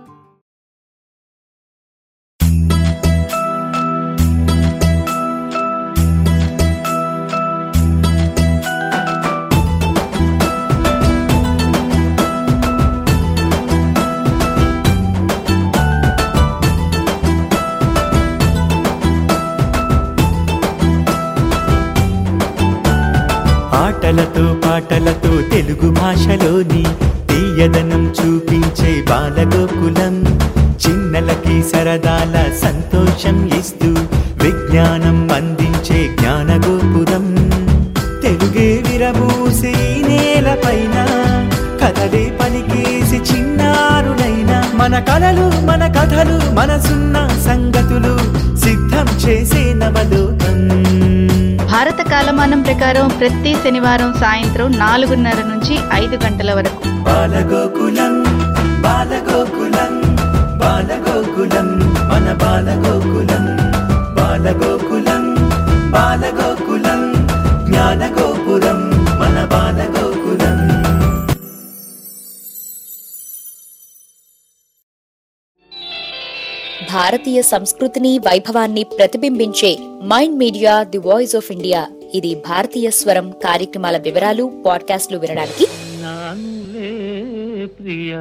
ఆటలతో పాటలతో తెలుగు భాషలోని తీయదనం చూపించే బాలగోకులం చిన్నలకి సరదాల సంతోషం ఇస్తూ విజ్ఞానం అందించే జ్ఞానగోపురం తెలుగే విరబూసి ఈ నేలపైన కథలే పలికేసి చిన్నారులైన మన కలలు మన కథలు మనసున్న సంగతులు సిద్ధం చేసే నవలోకం భారత కాలమానం ప్రకారం ప్రతి శనివారం సాయంత్రం నాలుగున్నర నుంచి ఐదు గంటల వరకు బాలగోకులం బాలగోకులం బాలగోకులం మన బాలగోకులం బాలగోకులం బాలగోకులం జ్ఞానగోపురం మన బాలగోకులం భారతీయ సంస్కృతిని వైభవాన్ని ప్రతిబింబించే mind media the voice of India ఇది భారతీయ స్వరం కార్యక్రమాల వివరాలు పాడ్కాస్ట్లు వినడానికి నానులే ప్రియ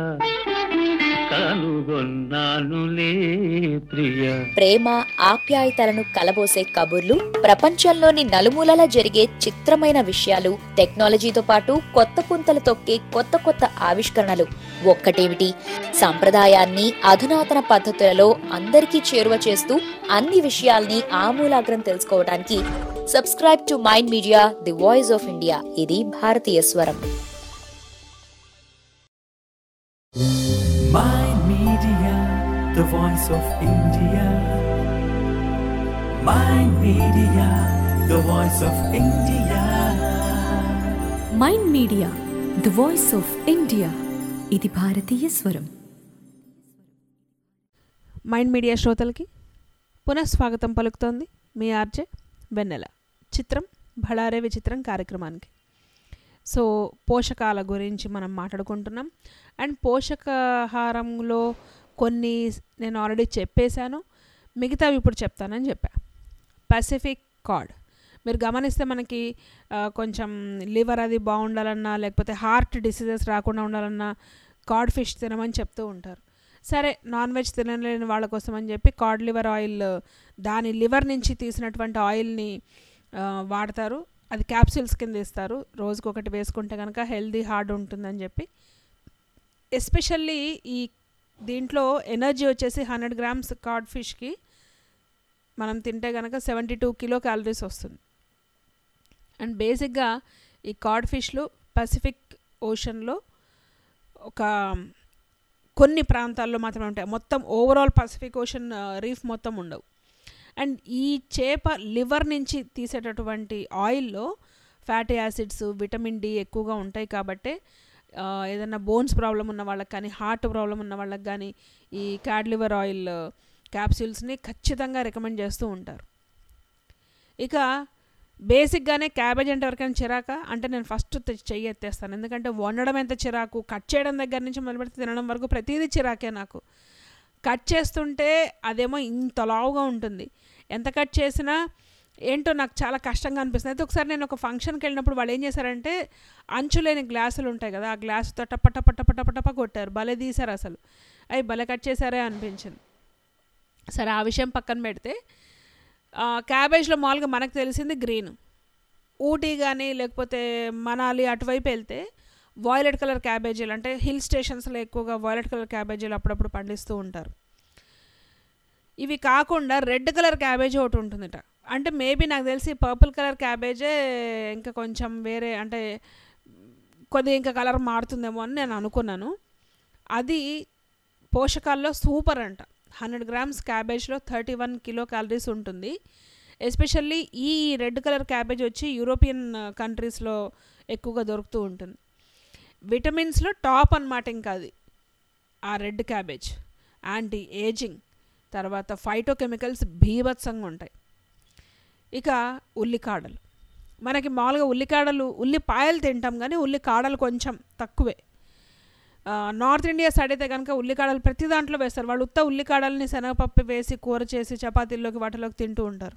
కనుగొన్నానులే ప్రియ ప్రేమ ఆప్యాయతలను కలబోసే కబుర్లు ప్రపంచంలోని నలుమూలలా జరిగే చిత్రమైన విషయాలు టెక్నాలజీతో పాటు కొత్త పుంతలు తొక్కే కొత్త కొత్త ఆవిష్కరణలు ఒక్కటేమిటి సంప్రదాయాన్ని అధునాతన పద్ధతులలో అందరికీ చేరువ చేస్తూ అన్ని విషయాల్ని ఆమూలాగ్రం తెలుసుకోవడానికి subscribe to mind media the voice of India ఇది భారతీయ స్వరం Mind Media, the voice of India. Mind Media, the voice of India. Mind media the voice of India ఇది భారతీయ స్వరం మైండ్ మీడియా శ్రోతలకి పునఃస్వాగతం పలుకుతోంది మీ ఆర్జే వెన్నెల చిత్రం భళారే విచిత్రం కార్యక్రమానికి సో పోషకాల గురించి మనం మాట్లాడుకుంటున్నాం అండ్ పోషకాహారంలో కొన్ని నేను ఆల్రెడీ చెప్పేశాను మిగతావి ఇప్పుడు చెప్తానని చెప్పా పసిఫిక్ కార్డ్ మీరు గమనిస్తే మనకి ఆ, కొంచెం లివర్ అది బాగుండాలన్నా లేకపోతే హార్ట్ డిసీజెస్ రాకుండా ఉండాలన్నా కార్డ్ ఫిష్ తినమని చెప్తూ ఉంటారు సరే నాన్ వెజ్ తినలేని వాళ్ళ కోసం అని చెప్పి కార్డ్ లివర్ ఆయిల్ దాని లివర్ నుంచి తీసినటువంటి ఆయిల్ని ఆ, వాడతారు అది క్యాప్సూల్స్ కింద ఇస్తారు రోజుకి ఒకటి వేసుకుంటే కనుక హెల్దీ హార్డ్ ఉంటుందని చెప్పి ఎస్పెషల్లీ ఈ దీంట్లో ఎనర్జీ వచ్చేసి హండ్రెడ్ గ్రామ్స్ కార్డ్ ఫిష్కి మనం తింటే కనుక సెవెంటీ టూ కిలో క్యాలరీస్ వస్తుంది అండ్ బేసిక్గా ఈ కార్డ్ ఫిష్లు పసిఫిక్ ఓషన్లో ఒక కొన్ని ప్రాంతాల్లో మాత్రమే ఉంటాయి మొత్తం ఓవరాల్ పసిఫిక్ ఓషన్ రీఫ్ మొత్తం ఉండవు అండ్ ఈ చేప లివర్ నుంచి తీసేటటువంటి ఆయిల్లో ఫ్యాటీ యాసిడ్స్ విటమిన్ డి ఎక్కువగా ఉంటాయి కాబట్టే ఆ, ఏదైనా బోన్స్ ప్రాబ్లం ఉన్న వాళ్ళకి కానీ హార్ట్ ప్రాబ్లం ఉన్న వాళ్ళకి కానీ ఈ క్యాడ్ లివర్ ఆయిల్ క్యాప్సూల్స్ని ఖచ్చితంగా రికమెండ్ చేస్తూ ఉంటారు ఇక బేసిక్గానే క్యాబేజ్ అంటే ఎవరికైనా చిరాక అంటే నేను ఫస్ట్ తె- చెయ్యి ఎత్తేస్తాను ఎందుకంటే వండడం ఎంత చిరాకు కట్ చేయడం దగ్గర నుంచి మొదలుపెడితే తినడం వరకు ప్రతిదీ చిరాకే నాకు కట్ చేస్తుంటే అదేమో ఇంత లావుగా ఉంటుంది ఎంత కట్ చేసినా ఏంటో నాకు చాలా కష్టంగా అనిపిస్తుంది అయితే ఒకసారి నేను ఒక ఫంక్షన్కి వెళ్ళినప్పుడు వాళ్ళు ఏం చేశారంటే అంచులేని గ్లాసులు ఉంటాయి కదా ఆ గ్లాసుతో టప్ప టప్ప టప్ప టప్ప టప్ప కొట్టారు భలే తీశారు అసలు అవి భలే కట్ చేశారే అనిపించింది సరే ఆ విషయం పక్కన పెడితే ఆ, క్యాబేజ్లో మామూలుగా మనకు తెలిసింది గ్రీన్ ఊటీ కానీ లేకపోతే మనాలి అటువైపు వెళ్తే వాయిలెట్ కలర్ క్యాబేజీలు అంటే హిల్ స్టేషన్స్లో ఎక్కువగా వాయిలెట్ కలర్ క్యాబేజీలు అప్పుడప్పుడు పండిస్తూ ఉంటారు ఇవి కాకుండా రెడ్ కలర్ క్యాబేజీ ఒకటి ఉంటుందిట అంటే మేబీ నాకు తెలిసి పర్పుల్ కలర్ క్యాబేజే ఇంకా కొంచెం వేరే అంటే కొద్దిగా ఇంకా కలర్ మారుతుందేమో అని నేను అనుకున్నాను అది పోషకాల్లో సూపర్ అంట హండ్రెడ్ గ్రామ్స్ క్యాబేజ్లో థర్టీ వన్ కిలో క్యాలరీస్ ఉంటుంది ఎస్పెషల్లీ ఈ రెడ్ కలర్ క్యాబేజ్ వచ్చి యూరోపియన్ కంట్రీస్లో ఎక్కువగా దొరుకుతూ ఉంటుంది విటమిన్స్లో టాప్ అన్నమాట ఇంకా అది ఆ రెడ్ క్యాబేజ్ యాంటీ ఏజింగ్ తర్వాత ఫైటోకెమికల్స్ భీభత్సంగా ఉంటాయి ఇక ఉల్లికాడలు మనకి మామూలుగా ఉల్లికాడలు ఉల్లిపాయలు తింటాం కానీ ఉల్లికాడలు కొంచెం తక్కువే ఆ, నార్త్ ఇండియా సైడ్ అయితే కనుక ఉల్లికాడలు ప్రతి దాంట్లో వేస్తారు వాళ్ళు ఉత్త ఉల్లికాడల్ని శనగపప్పు వేసి కూర చేసి చపాతీల్లోకి వాటిలోకి తింటూ ఉంటారు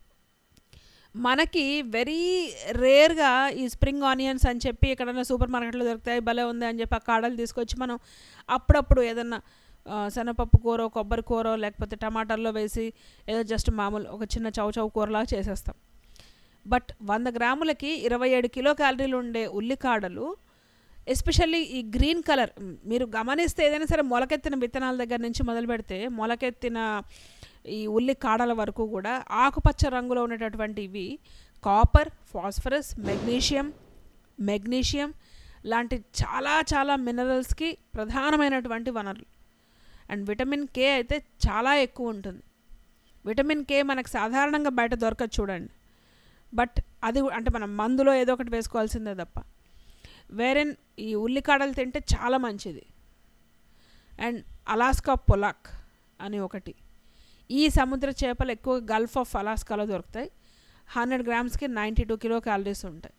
మనకి వెరీ రేర్గా ఈ స్ప్రింగ్ ఆనియన్స్ అని చెప్పి ఎక్కడైనా సూపర్ మార్కెట్లో దొరుకుతాయి భలే ఉంది అని చెప్పి ఆ కాడలు తీసుకొచ్చి మనం అప్పుడప్పుడు ఏదన్నా ఆ, శనగపప్పు కూర కొబ్బరి కూర లేకపోతే టమాటాల్లో వేసి ఏదో జస్ట్ మామూలు ఒక చిన్న చౌ చౌ కూరలాగా చేసేస్తాం బట్ వంద గ్రాములకి ఇరవై ఏడు కిలో క్యాలరీలు ఉండే ఉల్లికాడలు ఎస్పెషల్లీ ఈ గ్రీన్ కలర్ మీరు గమనిస్తే ఏదైనా సరే మొలకెత్తిన విత్తనాల దగ్గర నుంచి మొదలు పెడితే మొలకెత్తిన ఈ ఉల్లి కాడల వరకు కూడా ఆకుపచ్చ రంగులో ఉండేటటువంటి ఇవి కాపర్ ఫాస్ఫరస్ మెగ్నీషియం మెగ్నీషియం లాంటి చాలా చాలా మినరల్స్కి ప్రధానమైనటువంటి వనరులు అండ్ విటమిన్ కే అయితే చాలా ఎక్కువ ఉంటుంది విటమిన్ కే మనకు సాధారణంగా బయట దొరకదు చూడండి బట్ అది అంటే మనం మందులో ఏదో ఒకటి వేసుకోవాల్సిందే తప్ప వేరే ఈ ఉల్లికాడలు తింటే చాలా మంచిది అండ్ అలాస్కా పొలాక్ అని ఒకటి ఈ సముద్ర చేపలు ఎక్కువ గల్ఫ్ ఆఫ్ అలాస్కాలో దొరుకుతాయి హండ్రెడ్ గ్రామ్స్కి నైంటీ టూ కిలో క్యాలరీస్ ఉంటాయి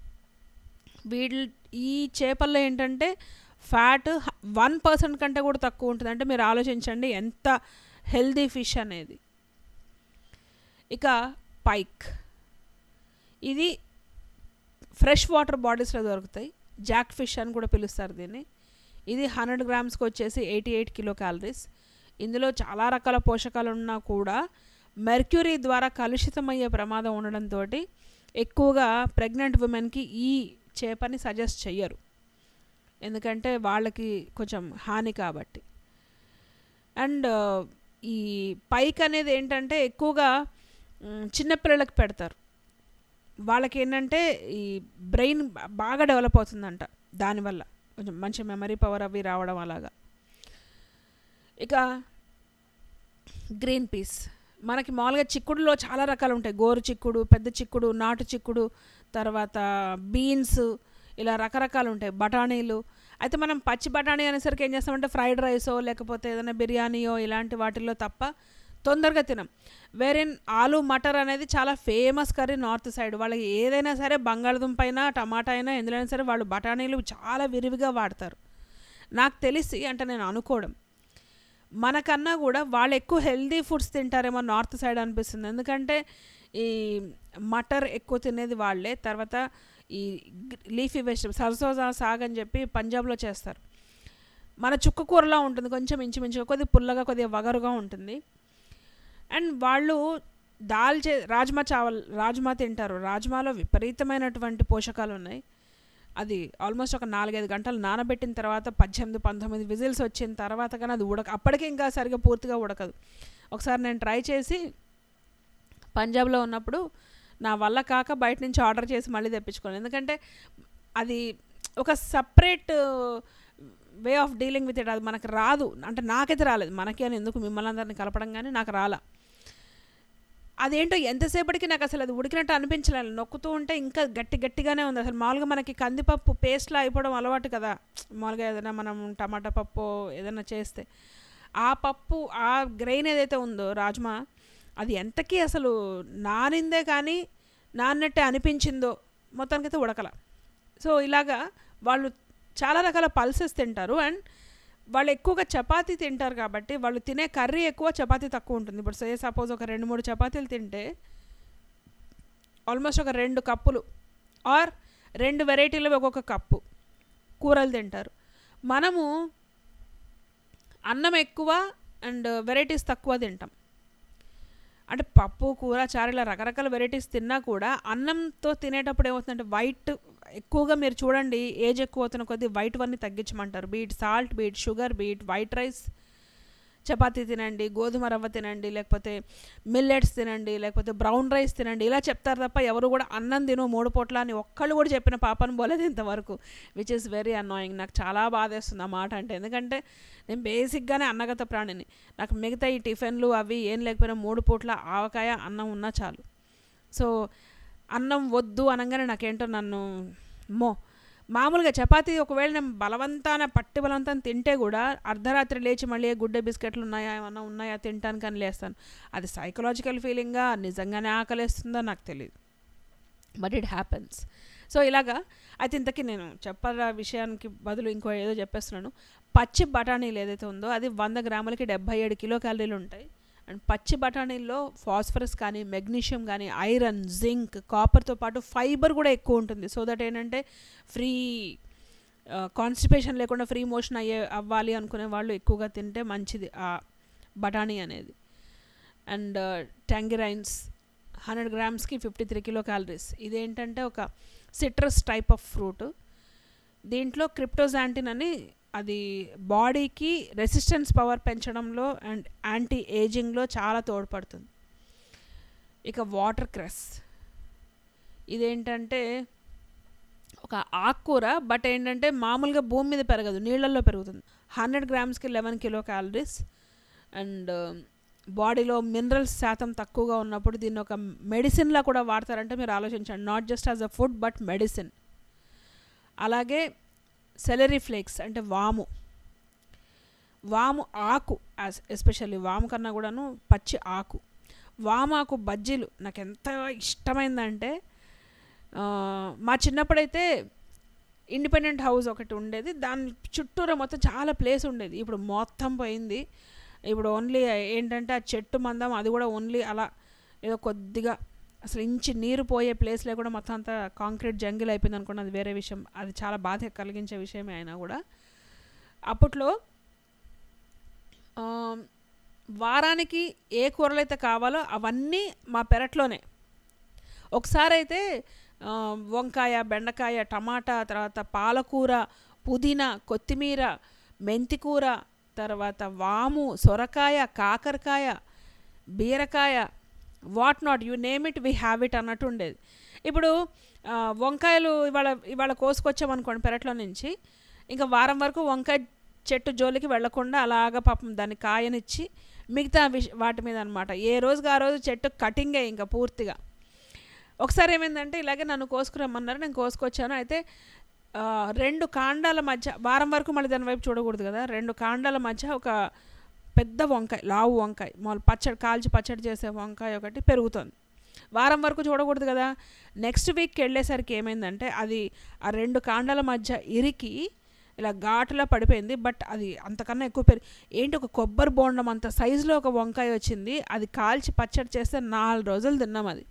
వీళ్ళు ఈ చేపల్లో ఏంటంటే ఫ్యాట్ వన్ పర్సెంట్ కంటే కూడా తక్కువ ఉంటుంది అంటే మీరు ఆలోచించండి ఎంత హెల్దీ ఫిష్ అనేది ఇక పైక్ ఇది ఫ్రెష్ వాటర్ బాడీస్లో దొరుకుతాయి జాక్ ఫిష్ అని కూడా పిలుస్తారు దీన్ని ఇది హండ్రెడ్ గ్రామ్స్కి వచ్చేసి ఎయిటీ ఎయిట్ కిలో క్యాలరీస్ ఇందులో చాలా రకాల పోషకాలు ఉన్నా కూడా మెర్క్యూరీ ద్వారా కలుషితమయ్యే ప్రమాదం ఉండడంతో ఎక్కువగా ప్రెగ్నెంట్ ఉమెన్కి ఈ చేపని సజెస్ట్ చెయ్యరు ఎందుకంటే వాళ్ళకి కొంచెం హాని కాబట్టి అండ్ ఈ పైక్ అనేది ఏంటంటే ఎక్కువగా మ్, చిన్నపిల్లలకు పెడతారు వాళ్ళకి ఏంటంటే ఈ బ్రెయిన్ బాగా డెవలప్ అవుతుందంట దానివల్ల కొంచెం మంచి మెమరీ పవర్ అవి రావడం అలాగా ఇక గ్రీన్ పీస్ మనకి మామూలుగా చిక్కుడులో చాలా రకాలు ఉంటాయి గోరు చిక్కుడు పెద్ద చిక్కుడు నాటు చిక్కుడు తర్వాత బీన్స్ ఇలా రకరకాలు ఉంటాయి బఠానీలు అయితే మనం పచ్చి బఠానీ అనేసరికి ఏం చేస్తామంటే ఫ్రైడ్ రైసో లేకపోతే ఏదైనా బిర్యానీయో ఇలాంటి వాటిల్లో తప్ప తొందరగా తినం వేరే ఆలు మటర్ అనేది చాలా ఫేమస్ కర్రీ నార్త్ సైడ్ వాళ్ళకి ఏదైనా సరే బంగాళదుంప అయినా టమాటా అయినా ఎందులో అయినా సరే వాళ్ళు బఠానీలు చాలా విరివిగా వాడతారు నాకు తెలిసి అంటే నేను అనుకోవడం మనకన్నా కూడా వాళ్ళు ఎక్కువ హెల్దీ ఫుడ్స్ తింటారేమో నార్త్ సైడ్ అనిపిస్తుంది ఎందుకంటే ఈ మటర్ ఎక్కువ తినేది వాళ్ళే తర్వాత ఈ లీఫీ వెజిటబుల్ సరసోజా సాగ్ అని చెప్పి పంజాబ్లో చేస్తారు మన చుక్క కూరలా ఉంటుంది కొంచెం ఇంచుమించుగా కొద్ది పుల్లగా కొద్దిగా వగరుగా ఉంటుంది అండ్ వాళ్ళు దాల్ చే రాజ్మా చావల్ రాజ్మా తింటారు రాజ్మాలో విపరీతమైనటువంటి పోషకాలు ఉన్నాయి అది ఆల్మోస్ట్ ఒక నాలుగైదు గంటలు నానబెట్టిన తర్వాత పద్దెనిమిది పంతొమ్మిది విజిల్స్ వచ్చిన తర్వాత కానీ అది ఉడక అప్పటికి ఇంకా సరిగా పూర్తిగా ఉడకదు ఒకసారి నేను ట్రై చేసి పంజాబ్లో ఉన్నప్పుడు నా వల్ల కాక బయట నుంచి ఆర్డర్ చేసి మళ్ళీ తెప్పించుకోను ఎందుకంటే అది ఒక separate way of dealing with it అది మనకు రాదు అంటే నాకైతే రాలేదు మనకి అని ఎందుకు మిమ్మల్ని అందరిని కలపడం కానీ నాకు రాలా అదేంటో ఎంతసేపటికి నాకు అసలు అది ఉడికినట్టు అనిపించలేదు నొక్కుతూ ఉంటే ఇంకా గట్టి గట్టిగానే ఉంది అసలు మామూలుగా మనకి కందిపప్పు పేస్ట్లా అయిపోవడం అలవాటు కదా మామూలుగా ఏదైనా మనం టమాటా పప్పు ఏదైనా చేస్తే ఆ పప్పు ఆ గ్రెయిన్ ఏదైతే ఉందో రాజ్మా అది ఎంతకీ అసలు నానిందే కానీ నాన్నట్టే అనిపించిందో మొత్తానికైతే ఉడకల సో ఇలాగా వాళ్ళు చాలా రకాల పల్సెస్ తింటారు అండ్ వాళ్ళు ఎక్కువగా చపాతీ తింటారు కాబట్టి వాళ్ళు తినే కర్రీ ఎక్కువ చపాతీ తక్కువ ఉంటుంది ఇప్పుడు సే సపోజ్ ఒక రెండు మూడు చపాతీలు తింటే ఆల్మోస్ట్ ఒక రెండు కప్పులు ఆర్ రెండు వెరైటీలు ఒక్కొక్క కప్పు కూరలు తింటారు మనము అన్నం ఎక్కువ అండ్ వెరైటీస్ తక్కువ తింటాం అంటే పప్పు కూర చారు ఇలా రకరకాల వెరైటీస్ తిన్నా కూడా అన్నంతో తినేటప్పుడు ఏమవుతుందంటే వైట్ ఎక్కువగా మీరు చూడండి ఏజ్ ఎక్కువ అవుతున్న కొద్దీ వైట్ వన్నీ తగ్గించమంటారు beat salt beat sugar beat white rice chapati తినండి గోధుమ రవ్వ తినండి లేకపోతే మిల్లెట్స్ తినండి లేకపోతే బ్రౌన్ రైస్ తినండి ఇలా చెప్తారు తప్ప ఎవరు కూడా అన్నం తిను మూడు పూట్ల అని ఒక్కళ్ళు కూడా చెప్పిన పాపను పోలేదు ఇంతవరకు విచ్ ఇస్ వెరీ అన్నాయింగ్ నాకు చాలా బాధేస్తుంది ఆ మాట అంటే ఎందుకంటే నేను బేసిక్గానే అన్నగత ప్రాణిని నాకు మిగతా ఈ టిఫిన్లు అవి ఏం లేకపోయినా మూడు పూట్ల ఆవకాయ అన్నం ఉన్నా చాలు సో అన్నం వద్దు అనగానే నాకేంటో నన్ను మో మామూలుగా చపాతీ ఒకవేళ నేను బలవంతాన పట్టి బలవంతాన తింటే కూడా అర్ధరాత్రి లేచి మళ్ళీ ఏ గుడ్డ బిస్కెట్లు ఉన్నాయా ఏమన్నా ఉన్నాయా తింటానికి అని లేస్తాను అది సైకలాజికల్ ఫీలింగా నిజంగానే ఆకలేస్తుందో నాకు తెలియదు బట్ ఇట్ హ్యాపెన్స్ సో ఇలాగా అయితే ఇంతకీ నేను చెప్పాల విషయానికి బదులు ఇంకో ఏదో చెప్పేస్తున్నాను పచ్చి బఠానీలు ఏదైతే ఉందో అది వంద గ్రాములకి డెబ్బై ఏడు కిలో క్యాలరీలు ఉంటాయి అండ్ పచ్చి బఠానీల్లో ఫాస్ఫరస్ కానీ మెగ్నీషియం కానీ ఐరన్ జింక్ కాపర్తో పాటు ఫైబర్ కూడా ఎక్కువ ఉంటుంది సో దట్ ఏంటంటే ఫ్రీ కాన్స్టిపేషన్ లేకుండా ఫ్రీ మోషన్ అయ్యే అవ్వాలి అనుకునే వాళ్ళు ఎక్కువగా తింటే మంచిది ఆ బఠానీ అనేది అండ్ ట్యాంగిరైన్స్ హండ్రెడ్ గ్రామ్స్కి ఫిఫ్టీ త్రీ కిలో క్యాలరీస్ ఇదేంటంటే ఒక సిట్రస్ టైప్ ఆఫ్ ఫ్రూట్ దీంట్లో క్రిప్టోజాంటిన్ అని అది బాడీకి రెసిస్టెన్స్ పవర్ పెంచడంలో అండ్ యాంటీ ఏజింగ్లో చాలా తోడ్పడుతుంది ఇక వాటర్ క్రెస్ ఇదేంటంటే ఒక ఆకుకూర బట్ ఏంటంటే మామూలుగా భూమి మీద పెరగదు నీళ్ళల్లో పెరుగుతుంది హండ్రెడ్ గ్రామ్స్కి లెవెన్ కిలో క్యాలరీస్ అండ్ బాడీలో మినరల్స్ శాతం తక్కువగా ఉన్నప్పుడు దీన్ని ఒక మెడిసిన్లా కూడా వాడతారంటే మీరు ఆలోచించండి not just as a food but medicine అలాగే సెలరీ ఫ్లేక్స్ అంటే వాము వాము ఆకు ఎస్పెషల్లీ వాము కన్నా కూడాను పచ్చి ఆకు వామాకు బజ్జీలు నాకు ఎంత ఇష్టమైందంటే మా చిన్నప్పుడైతే ఇండిపెండెంట్ హౌస్ ఒకటి ఉండేది దాని చుట్టూరా మొత్తం చాలా ప్లేస్ ఉండేది ఇప్పుడు మొత్తం పోయింది ఇప్పుడు ఓన్లీ ఏంటంటే ఆ చెట్టు మందం అది కూడా ఓన్లీ అలా ఏదో కొద్దిగా అసలు ఇంచి నీరు పోయే ప్లేస్ లేకుండా మొత్తం అంతా కాంక్రీట్ జంగిల్ అయిపోయింది అనుకోండి అది వేరే విషయం అది చాలా బాధ కలిగించే విషయమే అయినా కూడా అప్పట్లో వారానికి ఏ కూరలు అయితే కావాలో అవన్నీ మా పెరట్లోనే ఒకసారి అయితే వంకాయ బెండకాయ టమాటా తర్వాత పాలకూర పుదీనా కొత్తిమీర మెంతికూర తర్వాత వాము సొరకాయ కాకరకాయ బీరకాయ what not you name it we have it అన్నట్టు ఉండేది ఇప్పుడు వంకాయలు ఇవాళ ఇవాళ కోసుకొచ్చామనుకోండి పెరట్లో నుంచి ఇంకా వారం వరకు వంకాయ చెట్టు జోలికి వెళ్లకుండా అలాగ పాపం దాన్ని కాయనిచ్చి మిగతా విష వాటి మీద అనమాట ఏ రోజుకి ఆ రోజు చెట్టు కటింగే ఇంకా పూర్తిగా ఒకసారి ఏమైందంటే ఇలాగే నన్ను కోసుకురమ్మన్నారు నేను కోసుకొచ్చాను అయితే రెండు కాండాల మధ్య వారం వరకు మళ్ళీ దాని వైపు చూడకూడదు కదా రెండు కాండాల మధ్య ఒక పెద్ద వంకాయ లావు వంకాయ మామూలు పచ్చడి కాల్చి పచ్చడి చేసే వంకాయ ఒకటి పెరుగుతుంది వారం వరకు చూడకూడదు కదా నెక్స్ట్ వీక్కి వెళ్ళేసరికి ఏమైందంటే అది ఆ రెండు కాండాల మధ్య ఇరికి ఇలా ఘాటులా పడిపోయింది బట్ అది అంతకన్నా ఎక్కువ పెరిగి ఏంటి ఒక కొబ్బరి బోండం అంత సైజులో ఒక వంకాయ వచ్చింది అది కాల్చి పచ్చడి చేస్తే నాలుగు రోజులు తిన్నాం అది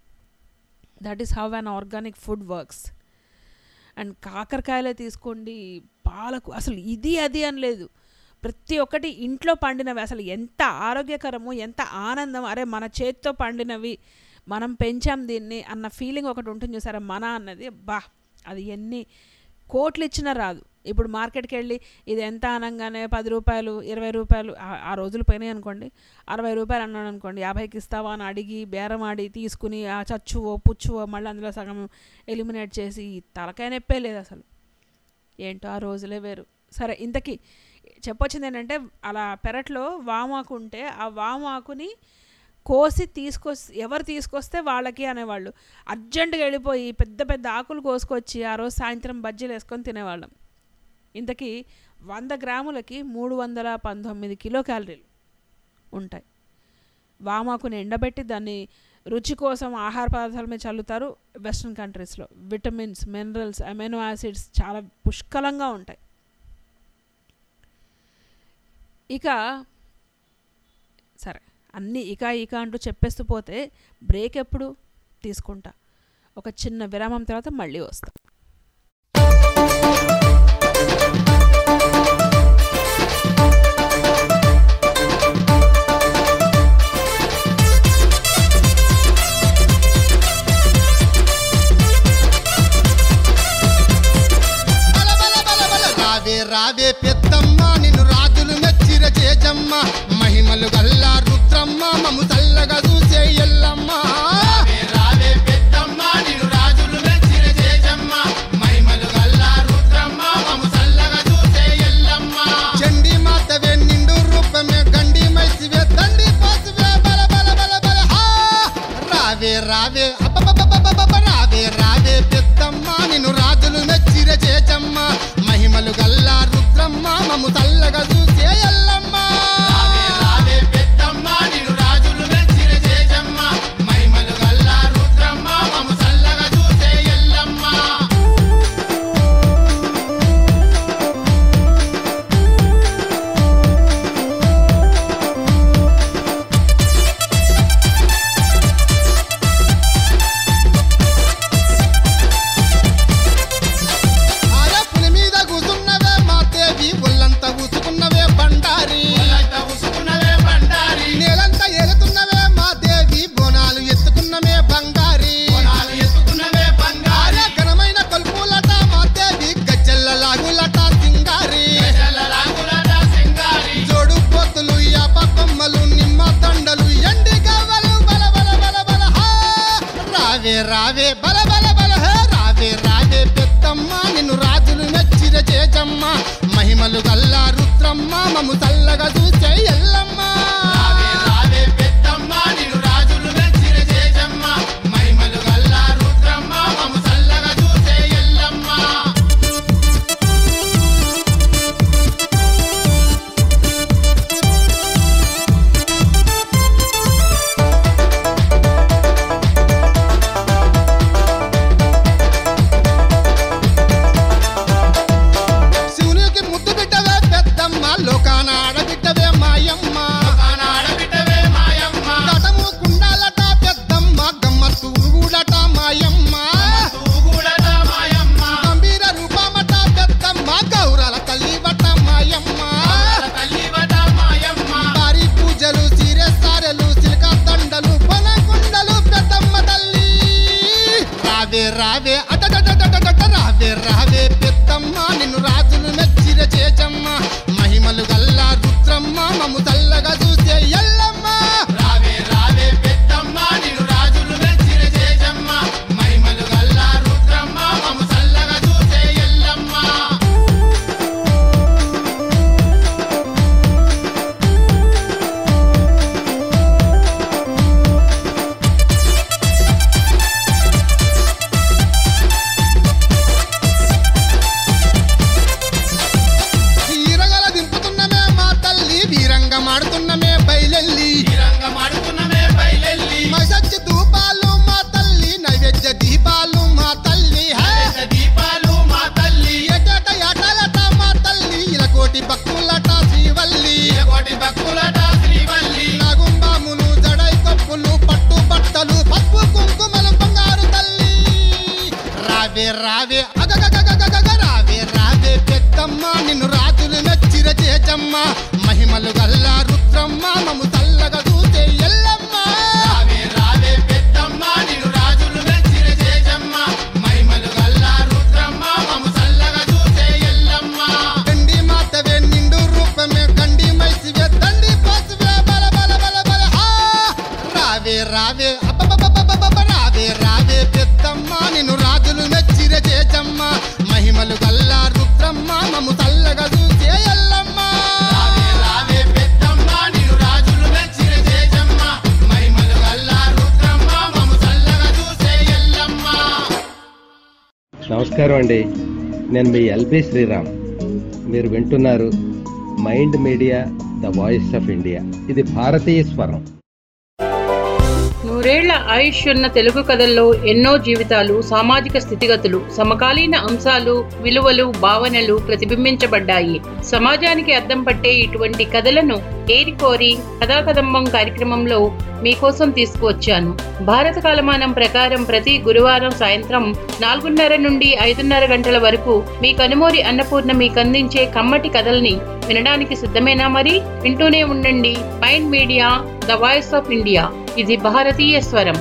that is how an organic food works and కాకరకాయలే తీసుకోండి పాలకు అసలు ఇది అది అని లేదు ప్రతి ఒక్కటి ఇంట్లో పండినవి అసలు ఎంత ఆరోగ్యకరము ఎంత ఆనందం అరే మన చేతితో పండినవి మనం పెంచాం దీన్ని అన్న ఫీలింగ్ ఒకటి ఉంటుంది చూసారా మన అన్నది బా అది ఎన్ని కోట్లు ఇచ్చినా రాదు ఇప్పుడు మార్కెట్కి వెళ్ళి ఇది ఎంత అనగానే పది రూపాయలు ఇరవై రూపాయలు ఆ రోజులు పోయినాయి అనుకోండి అరవై రూపాయలు అన్నాడు అనుకోండి యాభైకి ఇస్తావా అని అడిగి బేరం ఆడి తీసుకుని ఆ చచ్చువో పుచ్చువో మళ్ళీ అందులో సగం ఎలిమినేట్ చేసి తలకాయ నొప్పే లేదు అసలు ఏంటో ఆ రోజులే వేరు సరే ఇంతకీ చెప్పొచ్చింది ఏంటంటే అలా పెరట్లో వామాకు ఉంటే ఆ వామాకుని కోసి తీసుకొస్ ఎవరు తీసుకొస్తే వాళ్ళకి అనేవాళ్ళు అర్జెంటుగా వెళ్ళిపోయి పెద్ద పెద్ద ఆకులు కోసుకొచ్చి ఆ రోజు సాయంత్రం బజ్జీలు వేసుకొని తినేవాళ్ళం ఇంతకీ వంద గ్రాములకి మూడు వందల పంతొమ్మిది కిలో క్యాలరీలు ఉంటాయి వామాకుని ఎండబెట్టి దాన్ని రుచి కోసం ఆహార పదార్థాల మీద చల్లుతారు వెస్ట్రన్ కంట్రీస్లో విటమిన్స్ మినరల్స్ అమైనో యాసిడ్స్ చాలా పుష్కలంగా ఉంటాయి ఇక సరే అన్నీ ఇక ఇక అంటూ చెప్పేస్తూ పోతే బ్రేక్ ఎప్పుడు తీసుకుంటా ఒక చిన్న విరామం తర్వాత మళ్ళీ వస్తా రావే రావే పెద్దమ్మ నిన్ను రాజులు మెచ్చిర చేజమ్మ మహిమలు గల్లా రుద్రమ్మ మము చల్లగా చూసే ఎల్లమ్మ రావే పెద్దమ్మ నిన్ను రాజులు మెచ్చిర చేజమ్మ మహిమలు గల్లా రుద్రమ్మ మము చల్లగా చూసే ఎల్లమ్మ చండి మాతవే నిండు రూపమే గండి మైసివే దండి పోసివే బల బల బల బల హా రావే రావే అబ్బబ్బబ్బబ్బబ్బ రావే రావే పెద్దమ్మ నిన్ను రాజులు మెచ్చిర చేచమ్మ మహిమలు గల్లా రుద్రమ్మ మము చల్లగా చూసే ఎల్లమ్మ రావే రావే పెద్దమ్మ నిన్ను రాజులు అడడడడడడడ రావే రావే పెద్దమ్మ నిన్ను రాజులు మెచ్చిర చేచమ్మ మహిమలు గల్లా రుద్రమ్మ మమ్ము చల్లగా చూసే ఎల్లమ్మ రావే రావే పెద్దమ్మ నిన్ను రాజులు మెచ్చిర చేచమ్మ మహిమలు గల్లా రుద్రమ్మ మమ్ము చల్లగా చూసే ఎల్లమ్మ ఈరగల దింపుతున్నమే మా తల్లి వీరంగ మాడుతున్నమే బయలెల్లి వీరంగ మాడుతున్నమే బయలెల్లి మసచ్చి ధూపాలు మా తల్లి నైవేద్య దీపాలు మా తల్లి దీపాలు మా తల్లి ఎటట ఎటలట మా తల్లి ఇలకోటి భక్తులట శ్రీవల్లి ఇలకోటి భక్తులట శ్రీవల్లి నాగుంబాములు జడై కొప్పులు పట్టు బట్టలు పసుపు కుంకుమలు బంగారు తల్లి రావే రావే అగగగగగగగ రావే రావే పెద్దమ్మ నిన్ను రాజులు మెచ్చిర చేజమ్మ మహిమలు గల్లా రుద్రమ్మ మము చల్లగా చూసే ఎల్లమ్మ రావే రావే పెద్దమ్మ నిన్ను రాజులు మెచ్చిర చేజమ్మ మహిమలు గల్లా రుద్రమ్మ మము చల్లగా చూసే ఎల్లమ్మ దండి మాతవే నిండు రూపమే కండి మైసివే దండి పోసివే బల బల బల బల హా రావే రావే అబ్బబ్బబ్బబ్బబ్బబ్బ రావే రావే పెద్దమ్మ నిన్ను రాజులు మెచ్చిర చేజమ్మ మహిమలు గల్లా రుద్రమ్మ మము చల్లగా చూసే ఎల్లమ్మ రావే రావే పెద్దమ్మ నిన్ను రాజులు మెచ్చిర చేజమ్మ మహిమలు గల్లా రుద్రమ్మ మము చల్లగా చూసే ఎల్లమ్మ నమస్కారం అండి నేను మీ ఎల్బి శ్రీరామ్ మీరు వింటున్నారు mind media the voice of India ఇది భారతీయ స్వరం నూరేళ్ల ఆయుష్ ఉన్న తెలుగు కథల్లో ఎన్నో జీవితాలు సామాజిక స్థితిగతులు సమకాలీన అంశాలు విలువలు భావనలు ప్రతిబింబించబడ్డాయి సమాజానికి అద్దం పట్టే ఇటువంటి కథలను ఏరికోరి కథాకదంబం కార్యక్రమంలో మీకోసం తీసుకువచ్చాను భారత కాలమానం ప్రకారం ప్రతి గురువారం సాయంత్రం నాలుగున్నర నుండి ఐదున్నర గంటల వరకు మీ కనుమూరి అన్నపూర్ణ మీకు అందించే కమ్మటి కథల్ని వినడానికి సిద్ధమేనా మరి వింటూనే ఉండండి mind media the voice of India ఇది భారతీయ స్వరం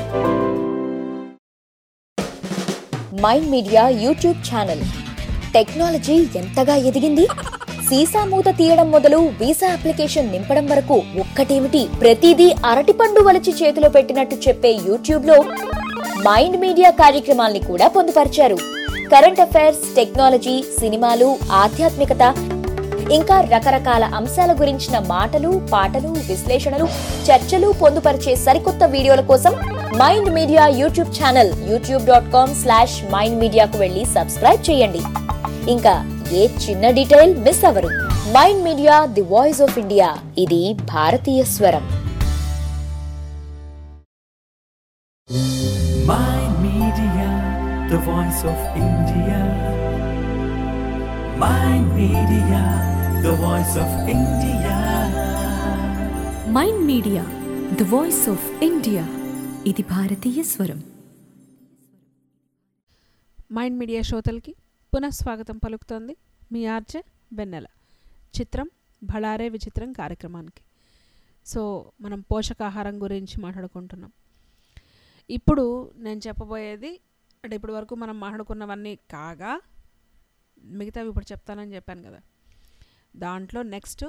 mind media YouTube channel technology ఎంతగా ఎదిగింది సీసా మూత తీయడం మొదలు వీసా అప్లికేషన్ నింపడం వరకు ఒక్కటేమిటి ప్రతిదీ అరటిపండు వలిచి చేతిలో పెట్టినట్టు చెప్పే యూట్యూబ్ లో మైండ్ మీడియా కార్యక్రమాల్ని కూడా పొందుపరిచారు కరెంట్ అఫైర్స్ టెక్నాలజీ సినిమాలు ఆధ్యాత్మికత ఇంకా రకరకాల అంశాల గురించిన మాటలు పాటలు విశ్లేషణలు చర్చలు పొందుపరిచే సరికొత్త వీడియోల కోసం mind media YouTube channel YouTube dot com slash mind మీడియాకు వెళ్ళి సబ్స్క్రైబ్ చేయండి ఇంకా ఏ చిన్న డీటెయిల్ మిస్ అవ్వరు mind media the voice of India ఇది భారతీయ స్వరం Mind Media, the voice of India. Mind Media, the voice of India. Mind media the voice of India ఇది భారతీయ స్వరం మైండ్ మీడియా శ్రోతలకి పునఃస్వాగతం పలుకుతోంది మీ ఆర్జే వెన్నెల చిత్రం భళారే విచిత్రం కార్యక్రమానికి సో మనం పోషకాహారం గురించి మాట్లాడుకుంటున్నాం ఇప్పుడు నేను చెప్పబోయేది అంటే ఇప్పటి వరకు మనం మాట్లాడుకున్నవన్నీ కాగా మిగతావి ఇప్పుడు చెప్తానని చెప్పాను కదా దాంట్లో నెక్స్ట్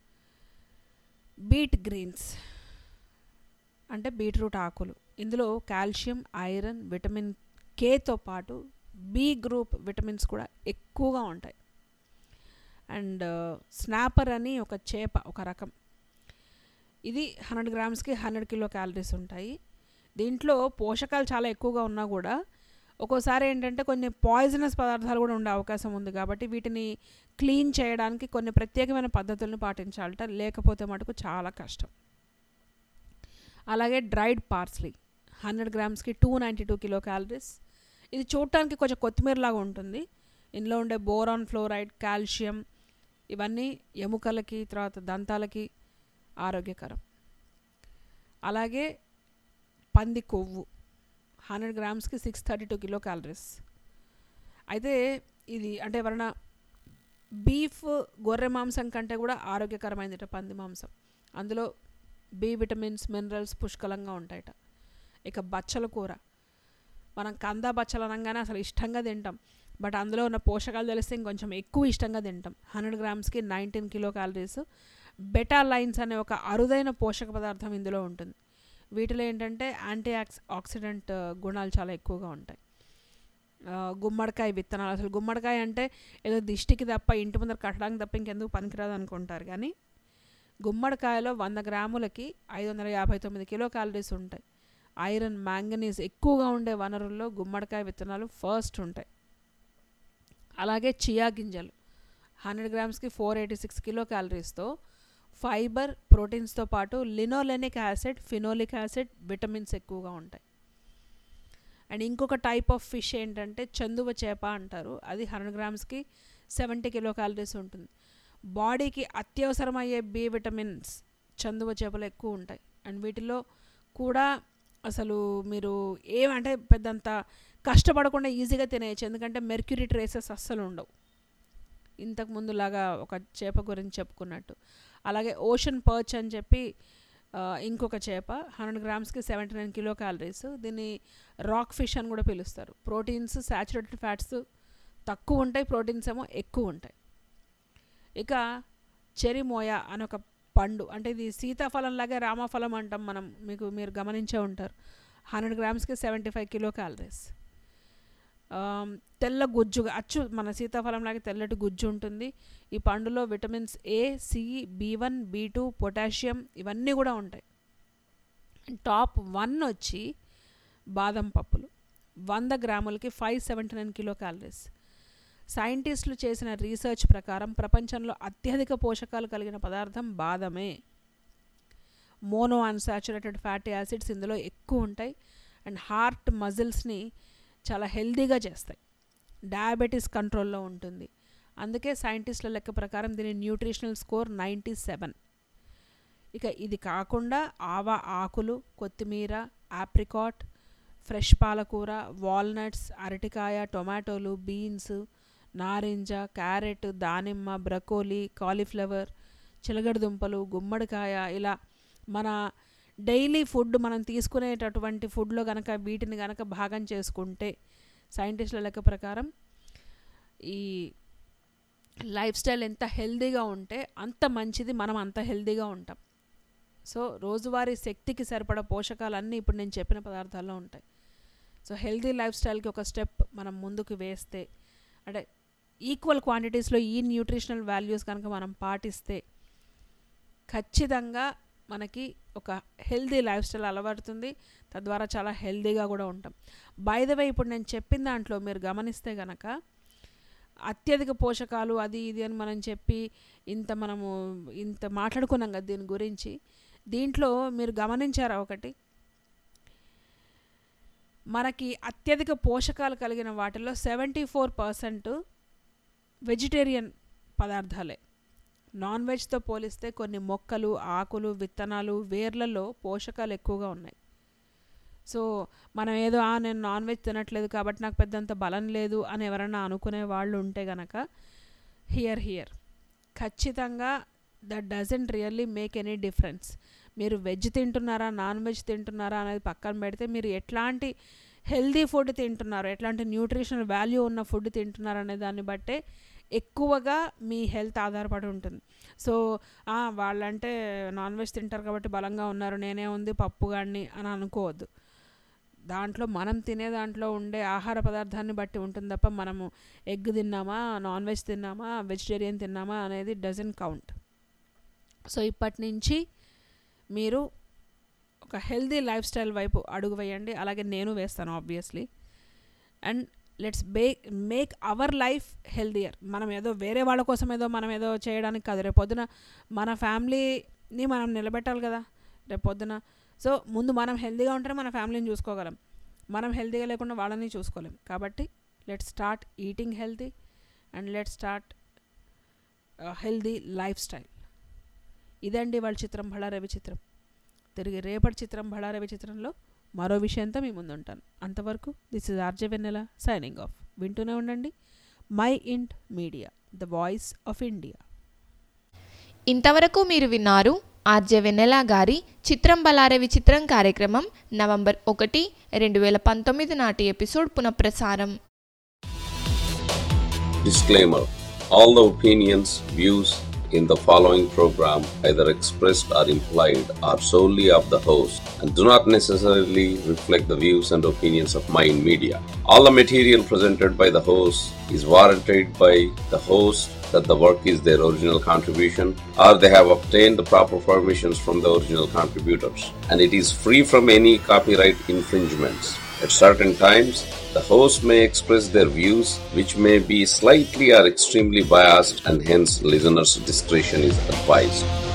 బీట్ గ్రీన్స్ అంటే బీట్రూట్ ఆకులు ఇందులో కాల్షియం ఐరన్ విటమిన్ కేతో పాటు బి గ్రూప్ విటమిన్స్ కూడా ఎక్కువగా ఉంటాయి అండ్ స్నాపర్ అని ఒక చేప ఒక రకం ఇది హండ్రెడ్ గ్రామ్స్కి హండ్రెడ్ కిలో క్యాలరీస్ ఉంటాయి దీంట్లో పోషకాలు చాలా ఎక్కువగా ఉన్నా కూడా ఒక్కోసారి ఏంటంటే కొన్ని పాయిజనస్ పదార్థాలు కూడా ఉండే అవకాశం ఉంది కాబట్టి వీటిని క్లీన్ చేయడానికి కొన్ని ప్రత్యేకమైన పద్ధతులను పాటించాలట లేకపోతే మటుకు చాలా కష్టం అలాగే డ్రైడ్ పార్స్లీ హండ్రెడ్ గ్రామ్స్కి two ninety two kilo calories ఇది చూడటానికి కొంచెం కొత్తిమీరలాగా ఉంటుంది ఇందులో ఉండే బోరాన్ ఫ్లోరైడ్ కాల్షియం ఇవన్నీ ఎముకలకి తర్వాత దంతాలకి ఆరోగ్యకరం అలాగే పంది కొవ్వు హండ్రెడ్ గ్రామ్స్కి six thirty two kilo calories అయితే ఇది అంటే ఎవరైనా బీఫ్ గొర్రె మాంసం కంటే కూడా ఆరోగ్యకరమైనట పంది మాంసం అందులో బి విటమిన్స్ మినరల్స్ పుష్కలంగా ఉంటాయట ఇక బచ్చల కూర మనం కంద బచ్చలు అనగానే అసలు ఇష్టంగా తింటాం బట్ అందులో ఉన్న పోషకాలు తెలిస్తే ఇంకొంచెం ఎక్కువ ఇష్టంగా తింటాం హండ్రెడ్ గ్రామ్స్కి nineteen kilo calories betalains అనే ఒక అరుదైన పోషక పదార్థం ఇందులో ఉంటుంది వీటిలో ఏంటంటే యాంటీ ఆక్స్ ఆక్సిడెంట్ గుణాలు చాలా ఎక్కువగా ఉంటాయి ఆ, గుమ్మడికాయ విత్తనాలు అసలు గుమ్మడికాయ అంటే ఏదో దిష్టికి తప్ప ఇంటి ముందర కట్టడానికి తప్ప ఇంకెందుకు పనికిరాదు అనుకుంటారు కానీ గుమ్మడికాయలో వంద గ్రాములకి ఐదు వందల యాభై తొమ్మిది కిలో క్యాలరీస్ ఉంటాయి ఐరన్ మ్యాంగనీస్ ఎక్కువగా ఉండే వనరుల్లో గుమ్మడికాయ విత్తనాలు ఫస్ట్ ఉంటాయి అలాగే చియా గింజలు హండ్రెడ్ గ్రామ్స్కి ఫోర్ ఎయిటీ సిక్స్ కిలో క్యాలరీస్తో ఫైబర్ ప్రోటీన్స్తో పాటు linolenic acid phenolic acid vitamins ఎక్కువగా ఉంటాయి అండ్ ఇంకొక టైప్ ఆఫ్ ఫిష్ ఏంటంటే చందువ చేప అంటారు అది హండ్రెడ్ గ్రామ్స్కి సెవెంటీ కిలో క్యాలరీస్ ఉంటుంది బాడీకి అత్యవసరమయ్యే బి విటమిన్స్ చందువ చేపలు ఎక్కువ ఉంటాయి అండ్ వీటిలో కూడా అసలు మీరు ఏమంటే పెద్దంత కష్టపడకుండా ఈజీగా తినేయచ్చు ఎందుకంటే మెర్క్యూరీ ట్రేసెస్ అస్సలు ఉండవు ఇంతకు ముందులాగా ఒక చేప గురించి చెప్పుకున్నట్టు అలాగే ఓషన్ పర్చ్ అని చెప్పి ఆ, ఇంకొక చేప హండ్రెడ్ గ్రామ్స్కి సెవెంటీ నైన్ కిలో క్యాలరీస్ దీన్ని రాక్ ఫిష్ అని కూడా పిలుస్తారు ప్రోటీన్స్ సాచురేటెడ్ ఫ్యాట్స్ తక్కువ ఉంటాయి ప్రోటీన్స్ ఏమో ఎక్కువ ఉంటాయి ఇక చెరిమోయ అని ఒక పండు అంటే ఇది సీతాఫలం లాగే రామఫలం అంటాం మనం మీకు మీరు గమనించే ఉంటారు హండ్రెడ్ గ్రామ్స్కి seventy five kilo calories um, తెల్ల గుజ్జుగా అచ్చు మన సీతాఫలం లాగే తెల్లటి గుజ్జు ఉంటుంది ఈ పండులో vitamins A C B one B two potassium ఇవన్నీ కూడా ఉంటాయి టాప్ వన్ వచ్చి బాదం పప్పులు వంద గ్రాములకి five seventy nine kilo calories సైంటిస్టులు చేసిన రీసెర్చ్ ప్రకారం ప్రపంచంలో అత్యధిక పోషకాలు కలిగిన పదార్థం బాదమే మోనో అన్సాచురేటెడ్ ఫ్యాటీ యాసిడ్స్ ఇందులో ఎక్కువ ఉంటాయి అండ్ హార్ట్ మజిల్స్ని చాలా హెల్దీగా చేస్తాయి డయాబెటీస్ కంట్రోల్లో ఉంటుంది అందుకే సైంటిస్టుల లెక్క ప్రకారం దీని న్యూట్రిషనల్ స్కోర్ నైంటీ సెవెన్ ఇక ఇది కాకుండా ఆవా ఆకులు కొత్తిమీర ఆప్రికాట్ ఫ్రెష్ పాలకూర వాల్నట్స్ అరటికాయ టొమాటోలు బీన్స్ నారింజ క్యారెట్ దానిమ్మ బ్రకోలీ కాలీఫ్లవర్ చిలగడ దుంపలు గుమ్మడికాయ ఇలా మన డైలీ ఫుడ్ మనం తీసుకునేటటువంటి ఫుడ్లో కనుక వీటిని కనుక భాగం చేసుకుంటే సైంటిస్టుల లెక్క ప్రకారం ఈ లైఫ్ స్టైల్ ఎంత హెల్దీగా ఉంటే అంత మంచిది మనం అంత హెల్దీగా ఉంటాం సో రోజువారీ శక్తికి సరిపడ పోషకాలన్నీ ఇప్పుడు నేను చెప్పిన పదార్థాల్లో ఉంటాయి సో హెల్దీ లైఫ్ స్టైల్కి ఒక స్టెప్ మనం ముందుకు వేస్తే అంటే ఈక్వల్ క్వాంటిటీస్లో ఈ న్యూట్రిషనల్ వాల్యూస్ కనుక మనం పాటిస్తే ఖచ్చితంగా మనకి ఒక హెల్దీ లైఫ్ స్టైల్ అలవడుతుంది తద్వారా చాలా హెల్దీగా కూడా ఉంటాం బై ద వే ఇప్పుడు నేను చెప్పిన దాంట్లో మీరు గమనిస్తే గనక అత్యధిక పోషకాలు అది ఇది అని మనం చెప్పి ఇంత మనము ఇంత మాట్లాడుకున్నాం కదా దీని గురించి దీంట్లో మీరు గమనించారా ఒకటి మనకి అత్యధిక పోషకాలు కలిగిన వాటిలో సెవెంటీ ఫోర్ పర్సెంట్ వెజిటేరియన్ పదార్థాలే నాన్ వెజ్తో పోలిస్తే కొన్ని మొక్కలు ఆకులు విత్తనాలు వేర్లలో పోషకాలు ఎక్కువగా ఉన్నాయి సో మనం ఏదో "ఆ, నేను నాన్ వెజ్ తినట్లేదు కాబట్టి నాకు పెద్దంత బలం లేదు అని ఎవరైనా అనుకునే వాళ్ళు ఉంటే గనక హియర్ హియర్ ఖచ్చితంగా that doesn't really make any difference మీరు వెజ్ తింటున్నారా నాన్ వెజ్ తింటున్నారా అనేది పక్కన పెడితే మీరు ఎట్లాంటి హెల్దీ ఫుడ్ తింటున్నారు ఎట్లాంటి న్యూట్రిషనల్ వాల్యూ ఉన్న ఫుడ్ తింటున్నారు అనే దాన్ని బట్టే ఎక్కువగా మీ హెల్త్ ఆధారపడి ఉంటుంది సో "ఆ, వాళ్ళంటే నాన్ వెజ్ తింటారు కాబట్టి బలంగా ఉన్నారు నేనే ఉంది పప్పు గాడిని అని అనుకోవద్దు దాంట్లో మనం తినే దాంట్లో ఉండే ఆహార పదార్థాన్ని బట్టి ఉంటుంది తప్ప మనము ఎగ్ తిన్నామా నాన్ వెజ్ తిన్నామా వెజిటేరియన్ తిన్నామా అనేది డజన్ కౌంట్ సో ఇప్పటి నుంచి మీరు ఒక హెల్దీ లైఫ్ స్టైల్ వైపు అడుగు వేయండి అలాగే నేను వేస్తాను obviously and let's be make our life healthier మనం ఏదో వేరే వాళ్ళ కోసం ఏదో మనం ఏదో చేయడానికి కాదు రేపు పొద్దున మన ఫ్యామిలీని మనం నిలబెట్టాలి కదా రేపు పొద్దున సో ముందు మనం హెల్దీగా ఉంటేనే మన ఫ్యామిలీని చూసుకోగలం మనం హెల్దీగా లేకుండా వాళ్ళని చూసుకోలేం కాబట్టి let start eating healthy and let start healthy lifestyle ఇదండి వాళ్ళ చిత్రం బళారవి చిత్రం తిరిగి రేపటి చిత్రం బళారవి చిత్రంలో మరో విషయంతో మీ ముందు ఉంటాను అంతవరకు this is RJ Vennela signing off వింటూనే ఉండండి mind media the voice of India ఇంతవరకు మీరు విన్నారు ఆర్జే వెన్నెల గారి చిత్రం బలారే విచిత్రం కార్యక్రమం నవంబర్ ఒకటి రెండు వేల పంతొమ్మిది నాటి ఎపిసోడ్ పునఃప్రసారం Disclaimer All the opinions, views in the following program, either expressed or implied, are solely of the host and do not necessarily reflect the views and opinions of Mind Media. All the material presented by the host is warranted by the host that the work is their original contribution or they have obtained the proper permissions from the original contributors and it is free from any copyright infringements. At certain times, the host may express their views, which may be slightly or extremely biased, and hence listeners' discretion is advised.